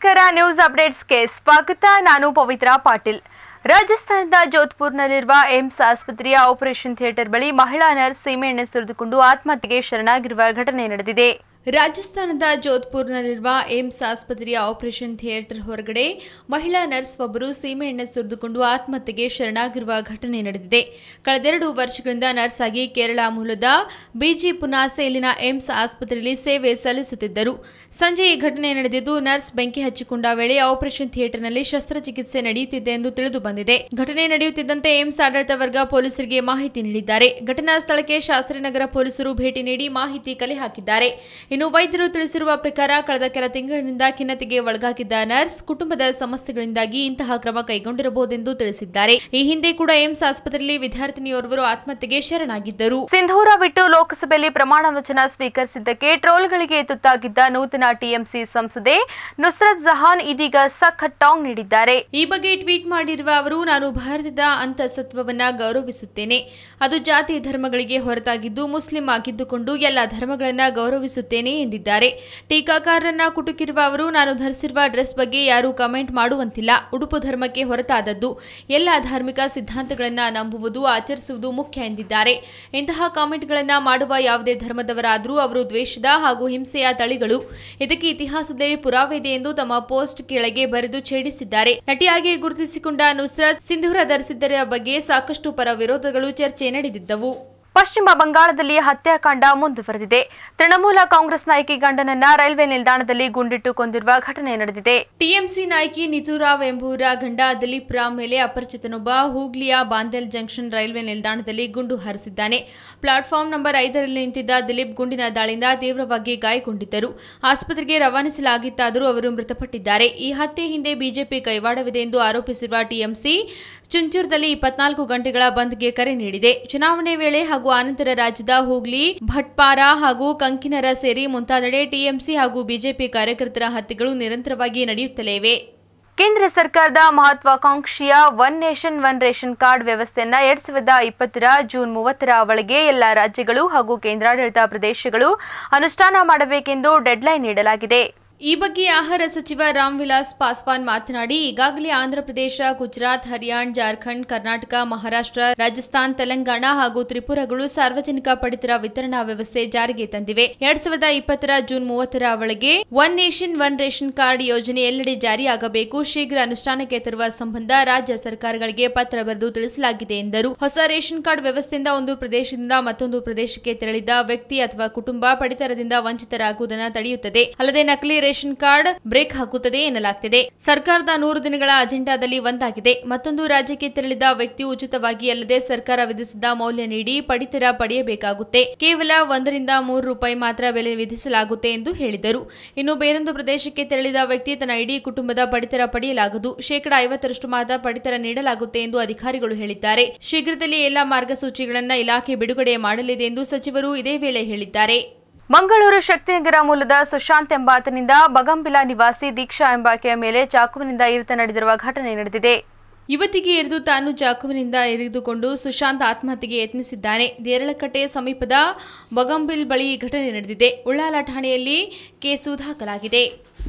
ನಮಸ್ಕಾರ ನ್ಯೂಸ್ ಅಪ್ಡೇಟ್ಸ್ಗೆ ಸ್ವಾಗತ ನಾನು ಪವಿತ್ರ ಪಾಟೀಲ್ ರಾಜಸ್ಥಾನದ ಜೋಧ್ಪುರ್ನಲ್ಲಿರುವ ಏಮ್ಸ್ ಆಸ್ಪತ್ರೆಯ ಆಪರೇಷನ್ ಥಿಯೇಟರ್ ಬಳಿ ಮಹಿಳಾ ನರ್ಸ್ ಸೀಮೆಎಣ್ಣೆ ಸುರಿದುಕೊಂಡು ಆತ್ಮಹತ್ಯೆಗೆ ಶರಣಾಗಿರುವ ಘಟನೆ ನಡೆದಿದೆ ರಾಜಸ್ಥಾನದ ಜೋಧ್ಪುರ್ನಲ್ಲಿರುವ ಏಮ್ಸ್ ಆಸ್ಪತ್ರೆಯ ಆಪರೇಷನ್ ಥಿಯೇಟರ್ ಹೊರಗಡೆ ಮಹಿಳಾ ನರ್ಸ್ ಒಬ್ಬರು ಸೀಮೆಎಣ್ಣೆ ಸುರಿದುಕೊಂಡು ಆತ್ಮಹತ್ಯೆಗೆ ಶರಣಾಗಿರುವ ಘಟನೆ ನಡೆದಿದೆ ಕಳೆದೆರಡು ವರ್ಷಗಳಿಂದ ನರ್ಸ್ ಆಗಿ ಕೇರಳ ಮೂಲದ ಬಿಜಿ ಪುನಾಸೆ ಇಲ್ಲಿನ ಏಮ್ಸ್ ಆಸ್ಪತ್ರೆಯಲ್ಲಿ ಸೇವೆ ಸಲ್ಲಿಸುತ್ತಿದ್ದರು ಸಂಜೆ ಈ ಘಟನೆ ನಡೆದಿದ್ದು ನರ್ಸ್ ಬೆಂಕಿ ಹಚ್ಚಿಕೊಂಡ ವೇಳೆ ಆಪರೇಷನ್ ಥಿಯೇಟರ್ನಲ್ಲಿ ಶಸ್ತ್ರಚಿಕಿತ್ಸೆ ನಡೆಯುತ್ತಿದೆ ಎಂದು ತಿಳಿದು ಬಂದಿದೆ ಘಟನೆ ನಡೆಯುತ್ತಿದ್ದಂತೆ ಏಮ್ಸ್ ಆಡಳಿತ ವರ್ಗ ಪೊಲೀಸರಿಗೆ ಮಾಹಿತಿ ನೀಡಿದ್ದಾರೆ ಘಟನಾ ಸ್ಥಳಕ್ಕೆ ಶಾಸ್ತ್ರಿನಗರ ಪೊಲೀಸರು ಭೇಟಿ ನೀಡಿ ಮಾಹಿತಿ ಕಲೆ ಹಾಕಿದ್ದಾರೆ ಇನ್ನು ವೈದ್ಯರು ತಿಳಿಸಿರುವ ಪ್ರಕಾರ ಕಳೆದ ಕೆಲ ತಿಂಗಳಿನಿಂದ ಖಿನ್ನತೆಗೆ ಒಳಗಾಗಿದ್ದ ನರ್ಸ್ ಕುಟುಂಬದ ಸಮಸ್ಯೆಗಳಿಂದಾಗಿ ಇಂತಹ ಕ್ರಮ ಕೈಗೊಂಡಿರಬಹುದೆಂದು ತಿಳಿಸಿದ್ದಾರೆ ಈ ಹಿಂದೆ ಕೂಡ ಏಮ್ಸ್ ಆಸ್ಪತ್ರೆಯಲ್ಲಿ ವಿದ್ಯಾರ್ಥಿನಿಯೋರ್ವರು ಆತ್ಮಹತ್ಯೆಗೆ ಶರಣಾಗಿದ್ದರು ಸಿಂಧೂರ ಬಿಟ್ಟು ಲೋಕಸಭೆಯಲ್ಲಿ ಪ್ರಮಾಣ ವಚನ ಸ್ವೀಕರಿಸಿದ್ದಕ್ಕೆ ಟ್ರೋಲ್ಗಳಿಗೆ ತುತ್ತಾಗಿದ್ದ ನೂತನ ಟಿಎಂಸಿ ಸಂಸದೆ ನುಸ್ರತ್ ಜಹಾನ್ ಇದೀಗ ಸಖತ್ ಟಾಂಗ್ ನೀಡಿದ್ದಾರೆ ಈ ಬಗ್ಗೆ ಟ್ವೀಟ್ ಮಾಡಿರುವ ಅವರು ನಾನು ಭಾರತದ ಅಂತಸತ್ವವನ್ನ ಗೌರವಿಸುತ್ತೇನೆ ಅದು ಜಾತಿ ಧರ್ಮಗಳಿಗೆ ಹೊರತಾಗಿದ್ದು ಮುಸ್ಲಿಂ ಆಗಿದ್ದುಕೊಂಡು ಎಲ್ಲ ಧರ್ಮಗಳನ್ನ ಗೌರವಿಸುತ್ತೇನೆ ಎಂದಿದ್ದಾರೆ ಟೀಕಾಕಾರರನ್ನ ಕುಟುಕಿರುವ ಅವರು ನಾನು ಧರಿಸಿರುವ ಡ್ರೆಸ್ ಬಗ್ಗೆ ಯಾರೂ ಕಮೆಂಟ್ ಮಾಡುವಂತಿಲ್ಲ ಉಡುಪು ಧರ್ಮಕ್ಕೆ ಹೊರತಾದದ್ದು ಎಲ್ಲ ಧಾರ್ಮಿಕ ಸಿದ್ಧಾಂತಗಳನ್ನ ನಂಬುವುದು ಆಚರಿಸುವುದು ಮುಖ್ಯ ಎಂದಿದ್ದಾರೆ ಇಂತಹ ಕಾಮೆಂಟ್ಗಳನ್ನ ಮಾಡುವ ಯಾವುದೇ ಧರ್ಮದವರಾದರೂ ಅವರು ದ್ವೇಷದ ಹಾಗೂ ಹಿಂಸೆಯ ತಳಿಗಳು ಇದಕ್ಕೆ ಇತಿಹಾಸದಲ್ಲಿ ಪುರಾವೆ ಇದೆ ಎಂದು ತಮ್ಮ ಪೋಸ್ಟ್ ಕೆಳಗೆ ಬರೆದು ಛೇಡಿಸಿದ್ದಾರೆ ನಟಿಯಾಗಿ ಗುರುತಿಸಿಕೊಂಡ ನುಸ್ರತ್ ಸಿಂಧೂರ ಧರಿಸಿದ್ದರ ಬಗ್ಗೆ ಸಾಕಷ್ಟು ಪರ ವಿರೋಧಗಳು ಚರ್ಚೆ ನಡೆದಿದ್ದವು ಪಶ್ಚಿಮ ಬಂಗಾಳದಲ್ಲಿ ಹತ್ಯಾಕಾಂಡ ಮುಂದುವರೆದಿದೆ ತೃಣಮೂಲ ಕಾಂಗ್ರೆಸ್ ನಾಯಕಿ ಗಂಡನನ್ನ ರೈಲ್ವೆ ನಿಲ್ದಾಣದಲ್ಲಿ ಗುಂಡಿಟ್ಟು ಕೊಂದಿರುವ ಘಟನೆ ನಡೆದಿದೆ ಟಿಎಂಸಿ ನಾಯಕಿ ನಿತುರಾವ್ ಎಂಬುವರ ಗಂಡ ದಿಲೀಪ್ ರಾಮ್ ಮೇಲೆ ಅಪರಿಚಿತನೊಬ್ಬ ಹೂಗ್ಲಿಯ ಬಾಂದೆಲ್ ಜಂಕ್ಷನ್ ರೈಲ್ವೆ ನಿಲ್ದಾಣದಲ್ಲಿ ಗುಂಡು ಹಾರಿಸಿದ್ದಾನೆ ಪ್ಲಾಟ್ಫಾರ್ಮ್ ನಂಬರ್ ಐದರಲ್ಲಿ ನಿಂತಿದ್ದ ದಿಲೀಪ್ ಗುಂಡಿನ ದಾಳಿಯಿಂದ ತೀವ್ರವಾಗಿ ಗಾಯಗೊಂಡಿದ್ದರು ಆಸ್ಪತ್ರೆಗೆ ರವಾನಿಸಲಾಗಿತ್ತಾದರೂ ಅವರು ಮೃತಪಟ್ಟಿದ್ದಾರೆ ಈ ಹತ್ಯೆ ಹಿಂದೆ ಬಿಜೆಪಿ ಕೈವಾಡವಿದೆ ಎಂದು ಆರೋಪಿಸಿರುವ ಟಿಎಂಸಿ ಚುಂಚೂರ್ದಲ್ಲಿ ಇಪ್ಪತ್ನಾಲ್ಕು ಗಂಟೆಗಳ ಬಂದ್ಗೆ ಕರೆ ನೀಡಿದೆ ಚುನಾವಣೆ ವೇಳೆ ಹಾಗೂ ಆನಂತರ ರಾಜ್ಯದ ಹೂಗ್ಲಿ ಭಟ್ಪಾರ ಹಾಗೂ ಕಂಕಿನರ ಸೇರಿ ಮುಂತಾದೆಡೆ ಟಿಎಂಸಿ ಹಾಗೂ ಬಿಜೆಪಿ ಕಾರ್ಯಕರ್ತರ ಹತ್ಯೆಗಳು ನಿರಂತರವಾಗಿ ನಡೆಯುತ್ತಲೇ ಇವೆ ಕೇಂದ್ರ ಸರ್ಕಾರದ ಮಹತ್ವಾಕಾಂಕ್ಷಿಯ one nation one ration card ವ್ಯವಸ್ಥೆಯನ್ನ ಎರಡ್ ಸಾವಿರದ ಇಪ್ಪತ್ತರ ಜೂನ್ ಮೂವತ್ತರ ಒಳಗೆ ಎಲ್ಲ ರಾಜ್ಯಗಳು ಹಾಗೂ ಕೇಂದ್ರಾಡಳಿತ ಪ್ರದೇಶಗಳು ಅನುಷ್ಠಾನ ಮಾಡಬೇಕೆಂದು ಡೆಡ್ಲೈನ್ ನೀಡಲಾಗಿದೆ ಈ ಬಗ್ಗೆ ಆಹಾರ ಸಚಿವ ರಾಮ್ ವಿಲಾಸ್ ಪಾಸ್ವಾನ್ ಮಾತನಾಡಿ ಈಗಾಗಲೇ ಆಂಧ್ರಪ್ರದೇಶ ಗುಜರಾತ್ ಹರಿಯಾಣ ಜಾರ್ಖಂಡ್ ಕರ್ನಾಟಕ ಮಹಾರಾಷ್ಟ್ರ ರಾಜಸ್ಥಾನ್ ತೆಲಂಗಾಣ ಹಾಗೂ ತ್ರಿಪುರಗಳು ಸಾರ್ವಜನಿಕ ಪಡಿತರ ವಿತರಣಾ ವ್ಯವಸ್ಥೆ ಜಾರಿಗೆ ತಂದಿವೆ ಎರಡ್ ಸಾವಿರದ ಇಪ್ಪತ್ತರ ಜೂನ್ ಮೂವತ್ತರ ಒಳಗೆ one nation one ration card ಯೋಜನೆ ಎಲ್ಲೆಡೆ ಜಾರಿಯಾಗಬೇಕು ಶೀಘ್ರ ಅನುಷ್ಠಾನಕ್ಕೆ ತರುವ ಸಂಬಂಧ ರಾಜ್ಯ ಸರ್ಕಾರಗಳಿಗೆ ಪತ್ರ ಬರೆದು ತಿಳಿಸಲಾಗಿದೆ ಎಂದರು ಹೊಸ ರೇಷನ್ ಕಾರ್ಡ್ ವ್ಯವಸ್ಥೆಯಿಂದ ಒಂದು ಪ್ರದೇಶದಿಂದ ಮತ್ತೊಂದು ಪ್ರದೇಶಕ್ಕೆ ತೆರಳಿದ ವ್ಯಕ್ತಿ ಅಥವಾ ಕುಟುಂಬ ಪಡಿತರದಿಂದ ವಂಚಿತರಾಗುವುದನ್ನು ತಡೆಯುತ್ತದೆ ಅಲ್ಲದೆ ನಕಲಿ ರೇಷನ್ ಕಾರ್ಡ್ ಬ್ರೇಕ್ ಹಾಕುತ್ತದೆ ಎನ್ನಲಾಗ್ತಿದೆ ಸರ್ಕಾರದ ನೂರು ದಿನಗಳ ಅಜೆಂಡಾದಲ್ಲಿ ಒಂದಾಗಿದೆ ಮತ್ತೊಂದು ರಾಜ್ಯಕ್ಕೆ ತೆರಳಿದ ವ್ಯಕ್ತಿಯು ಉಚಿತವಾಗಿ ಅಲ್ಲದೆ ಸರ್ಕಾರ ವಿಧಿಸಿದ ಮೌಲ್ಯ ನೀಡಿ ಪಡಿತರ ಪಡೆಯಬೇಕಾಗುತ್ತೆ ಕೇವಲ ಒಂದರಿಂದ ಮೂರು ರೂಪಾಯಿ ಮಾತ್ರ ಬೆಲೆ ವಿಧಿಸಲಾಗುತ್ತೆ ಎಂದು ಹೇಳಿದರು ಇನ್ನು ಬೇರೊಂದು ಪ್ರದೇಶಕ್ಕೆ ತೆರಳಿದ ವ್ಯಕ್ತಿ ತನ್ನ ಇಡೀ ಕುಟುಂಬದ ಪಡಿತರ ಪಡೆಯಲಾಗದು ಶೇಕಡಾ ಐವತ್ತರಷ್ಟು ಮಾತ್ರ ಪಡಿತರ ನೀಡಲಾಗುತ್ತೆ ಎಂದು ಅಧಿಕಾರಿಗಳು ಹೇಳಿದ್ದಾರೆ ಶೀಘ್ರದಲ್ಲಿ ಎಲ್ಲಾ ಮಾರ್ಗಸೂಚಿಗಳನ್ನು ಇಲಾಖೆ ಬಿಡುಗಡೆ ಮಾಡಲಿದೆ ಎಂದು ಸಚಿವರು ಇದೇ ವೇಳೆ ಹೇಳಿದ್ದಾರೆ ಮಂಗಳೂರು ಶಕ್ತಿನಗರ ಮೂಲದ ಸುಶಾಂತ್ ಎಂಬಾತನಿಂದ ಬಗಂಬಿಲಾ ನಿವಾಸಿ ದೀಕ್ಷಾ ಎಂಬಾಕೆಯ ಮೇಲೆ ಚಾಕುವಿನಿಂದ ಇರಿತ ನಡೆದಿರುವ ಘಟನೆ ನಡೆದಿದೆ ಯುವತಿಗೆ ಎರಿದು ತಾನು ಚಾಕುವಿನಿಂದ ಇರಿದುಕೊಂಡು ಸುಶಾಂತ್ ಆತ್ಮಹತ್ಯೆಗೆ ಯತ್ನಿಸಿದ್ದಾನೆ ದೇರಳಕಟ್ಟೆ ಸಮೀಪದ ಬಗಂಬಿಲ್ ಬಳಿ ಈ ಘಟನೆ ನಡೆದಿದೆ ಉಳ್ಳಾಲ ಠಾಣೆಯಲ್ಲಿ ಕೇಸು ದಾಖಲಾಗಿದೆ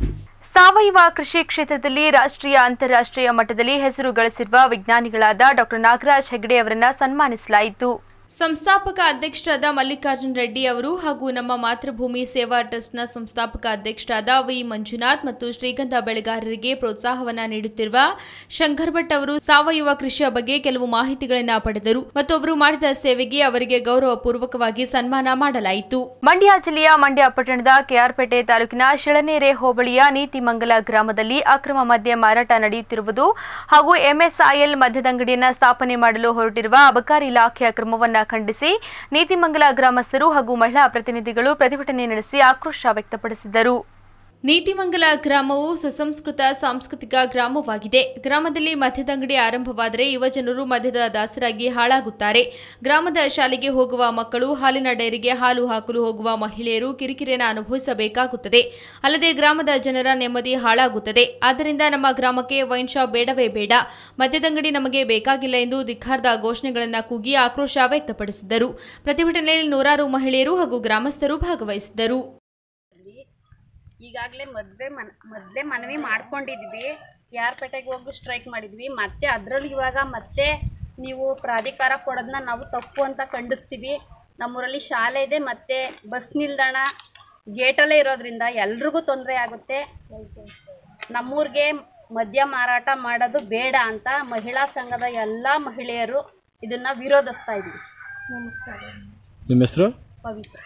ಸಾವಯವ ಕೃಷಿ ಕ್ಷೇತ್ರದಲ್ಲಿ ರಾಷ್ಟ್ರೀಯ ಅಂತಾರಾಷ್ಟ್ರೀಯ ಮಟ್ಟದಲ್ಲಿ ಹೆಸರು ಗಳಿಸಿರುವ ವಿಜ್ಞಾನಿಗಳಾದ ಡಾಕ್ಟರ್ ನಾಗರಾಜ್ ಹೆಗಡೆ ಅವರನ್ನ ಸನ್ಮಾನಿಸಲಾಯಿತು ಸಂಸ್ಥಾಪಕ ಅಧ್ಯಕ್ಷರಾದ ಮಲ್ಲಿಕಾರ್ಜುನ್ ರೆಡ್ಡಿ ಅವರು ಹಾಗೂ ನಮ್ಮ ಮಾತೃಭೂಮಿ ಸೇವಾ ಟ್ರಸ್ಟ್ನ ಸಂಸ್ಥಾಪಕ ಅಧ್ಯಕ್ಷರಾದ ವಿ ಮಂಜುನಾಥ್ ಮತ್ತು ಶ್ರೀಗಂಧ ಬೆಳೆಗಾರರಿಗೆ ಪ್ರೋತ್ಸಾಹವನ್ನ ನೀಡುತ್ತಿರುವ ಶಂಕರ್ ಭಟ್ ಅವರು ಸಾವಯವ ಕೃಷಿಯ ಬಗ್ಗೆ ಕೆಲವು ಮಾಹಿತಿಗಳನ್ನು ಪಡೆದರು ಮತ್ತು ಅವರು ಮಾಡಿದ ಸೇವೆಗೆ ಅವರಿಗೆ ಗೌರವ ಪೂರ್ವಕವಾಗಿ ಸನ್ಮಾನ ಮಾಡಲಾಯಿತು ಮಂಡ್ಯ ಜಿಲ್ಲೆಯ ಮಂಡ್ಯ ಪಟ್ಟಣದ ಕೆಆರ್ಪೇಟೆ ತಾಲೂಕಿನ ಶಿಳನೇರೆ ಹೋಬಳಿಯ ನೀತಿಮಂಗಲ ಗ್ರಾಮದಲ್ಲಿ ಅಕ್ರಮ ಮದ್ಯ ಮಾರಾಟ ನಡೆಯುತ್ತಿರುವುದು ಹಾಗೂ ಎಂಎಸ್ಐಎಲ್ ಮದ್ಯದಂಗಡಿಯನ್ನ ಸ್ಥಾಪನೆ ಮಾಡಲು ಹೊರಟಿರುವ ಅಬಕಾರಿ ಇಲಾಖೆಯ ಕ್ರಮವನ್ನು ಖಂಡಿಸಿ ನೀತಿಮಂಗಲ ಗ್ರಾಮಸ್ಥರು ಹಾಗೂ ಮಹಿಳಾ ಪ್ರತಿನಿಧಿಗಳು ಪ್ರತಿಭಟನೆ ನಡೆಸಿ ಆಕ್ರೋಶ ವ್ಯಕ್ತಪಡಿಸಿದರು ನೀತಿಮಂಗಲ ಗ್ರಾಮವು ಸುಸಂಸ್ಕೃತ ಸಾಂಸ್ಕೃತಿಕ ಗ್ರಾಮವಾಗಿದೆ ಗ್ರಾಮದಲ್ಲಿ ಮದ್ಯದಂಗಡಿ ಆರಂಭವಾದರೆ ಯುವಜನರು ಮದ್ಯದ ದಾಸರಾಗಿ ಹಾಳಾಗುತ್ತಾರೆ ಗ್ರಾಮದ ಶಾಲೆಗೆ ಹೋಗುವ ಮಕ್ಕಳು ಹಾಲಿನ ಡೈರಿಗೆ ಹಾಲು ಹಾಕಲು ಹೋಗುವ ಮಹಿಳೆಯರು ಕಿರಿಕಿರಿಯನ್ನು ಅನುಭವಿಸಬೇಕಾಗುತ್ತದೆ ಅಲ್ಲದೆ ಗ್ರಾಮದ ಜನರ ನೆಮ್ಮದಿ ಹಾಳಾಗುತ್ತದೆ ಆದ್ದರಿಂದ ನಮ್ಮ ಗ್ರಾಮಕ್ಕೆ ವೈನ್ ಶಾಪ್ ಬೇಡವೇ ಬೇಡ ಮದ್ಯದಂಗಡಿ ನಮಗೆ ಬೇಕಾಗಿಲ್ಲ ಎಂದು ಧಿಕ್ಕಾರ್ದ ಘೋಷಣೆಗಳನ್ನು ಕೂಗಿ ಆಕ್ರೋಶ ವ್ಯಕ್ತಪಡಿಸಿದರು ಪ್ರತಿಭಟನೆಯಲ್ಲಿ ನೂರಾರು ಮಹಿಳೆಯರು ಹಾಗೂ ಗ್ರಾಮಸ್ಥರು ಭಾಗವಹಿಸಿದ್ದರು ಈಗಾಗಲೇ ಮದುವೆ ಮನ್ ಮೊದಲೇ ಮನವಿ ಮಾಡ್ಕೊಂಡಿದ್ವಿ ಯಾರ್ ಪೇಟೆಗೆ ಹೋಗಿ ಸ್ಟ್ರೈಕ್ ಮಾಡಿದ್ವಿ ಮತ್ತೆ ಅದರಲ್ಲಿ ಇವಾಗ ಮತ್ತೆ ನೀವು ಪ್ರಾಧಿಕಾರ ಕೊಡೋದನ್ನ ನಾವು ತಪ್ಪು ಅಂತ ಖಂಡಿಸ್ತೀವಿ ನಮ್ಮೂರಲ್ಲಿ ಶಾಲೆ ಇದೆ ಮತ್ತು ಬಸ್ ನಿಲ್ದಾಣ ಗೇಟಲ್ಲೇ ಇರೋದ್ರಿಂದ ಎಲ್ರಿಗೂ ತೊಂದರೆ ಆಗುತ್ತೆ ನಮ್ಮೂರಿಗೆ ಮದ್ಯ ಮಾರಾಟ ಮಾಡೋದು ಬೇಡ ಅಂತ ಮಹಿಳಾ ಸಂಘದ ಎಲ್ಲ ಮಹಿಳೆಯರು ಇದನ್ನ ವಿರೋಧಿಸ್ತಾ ಇದ್ವಿ ನಿಮ್ಮ ಹೆಸರು ಪವಿತ್ರ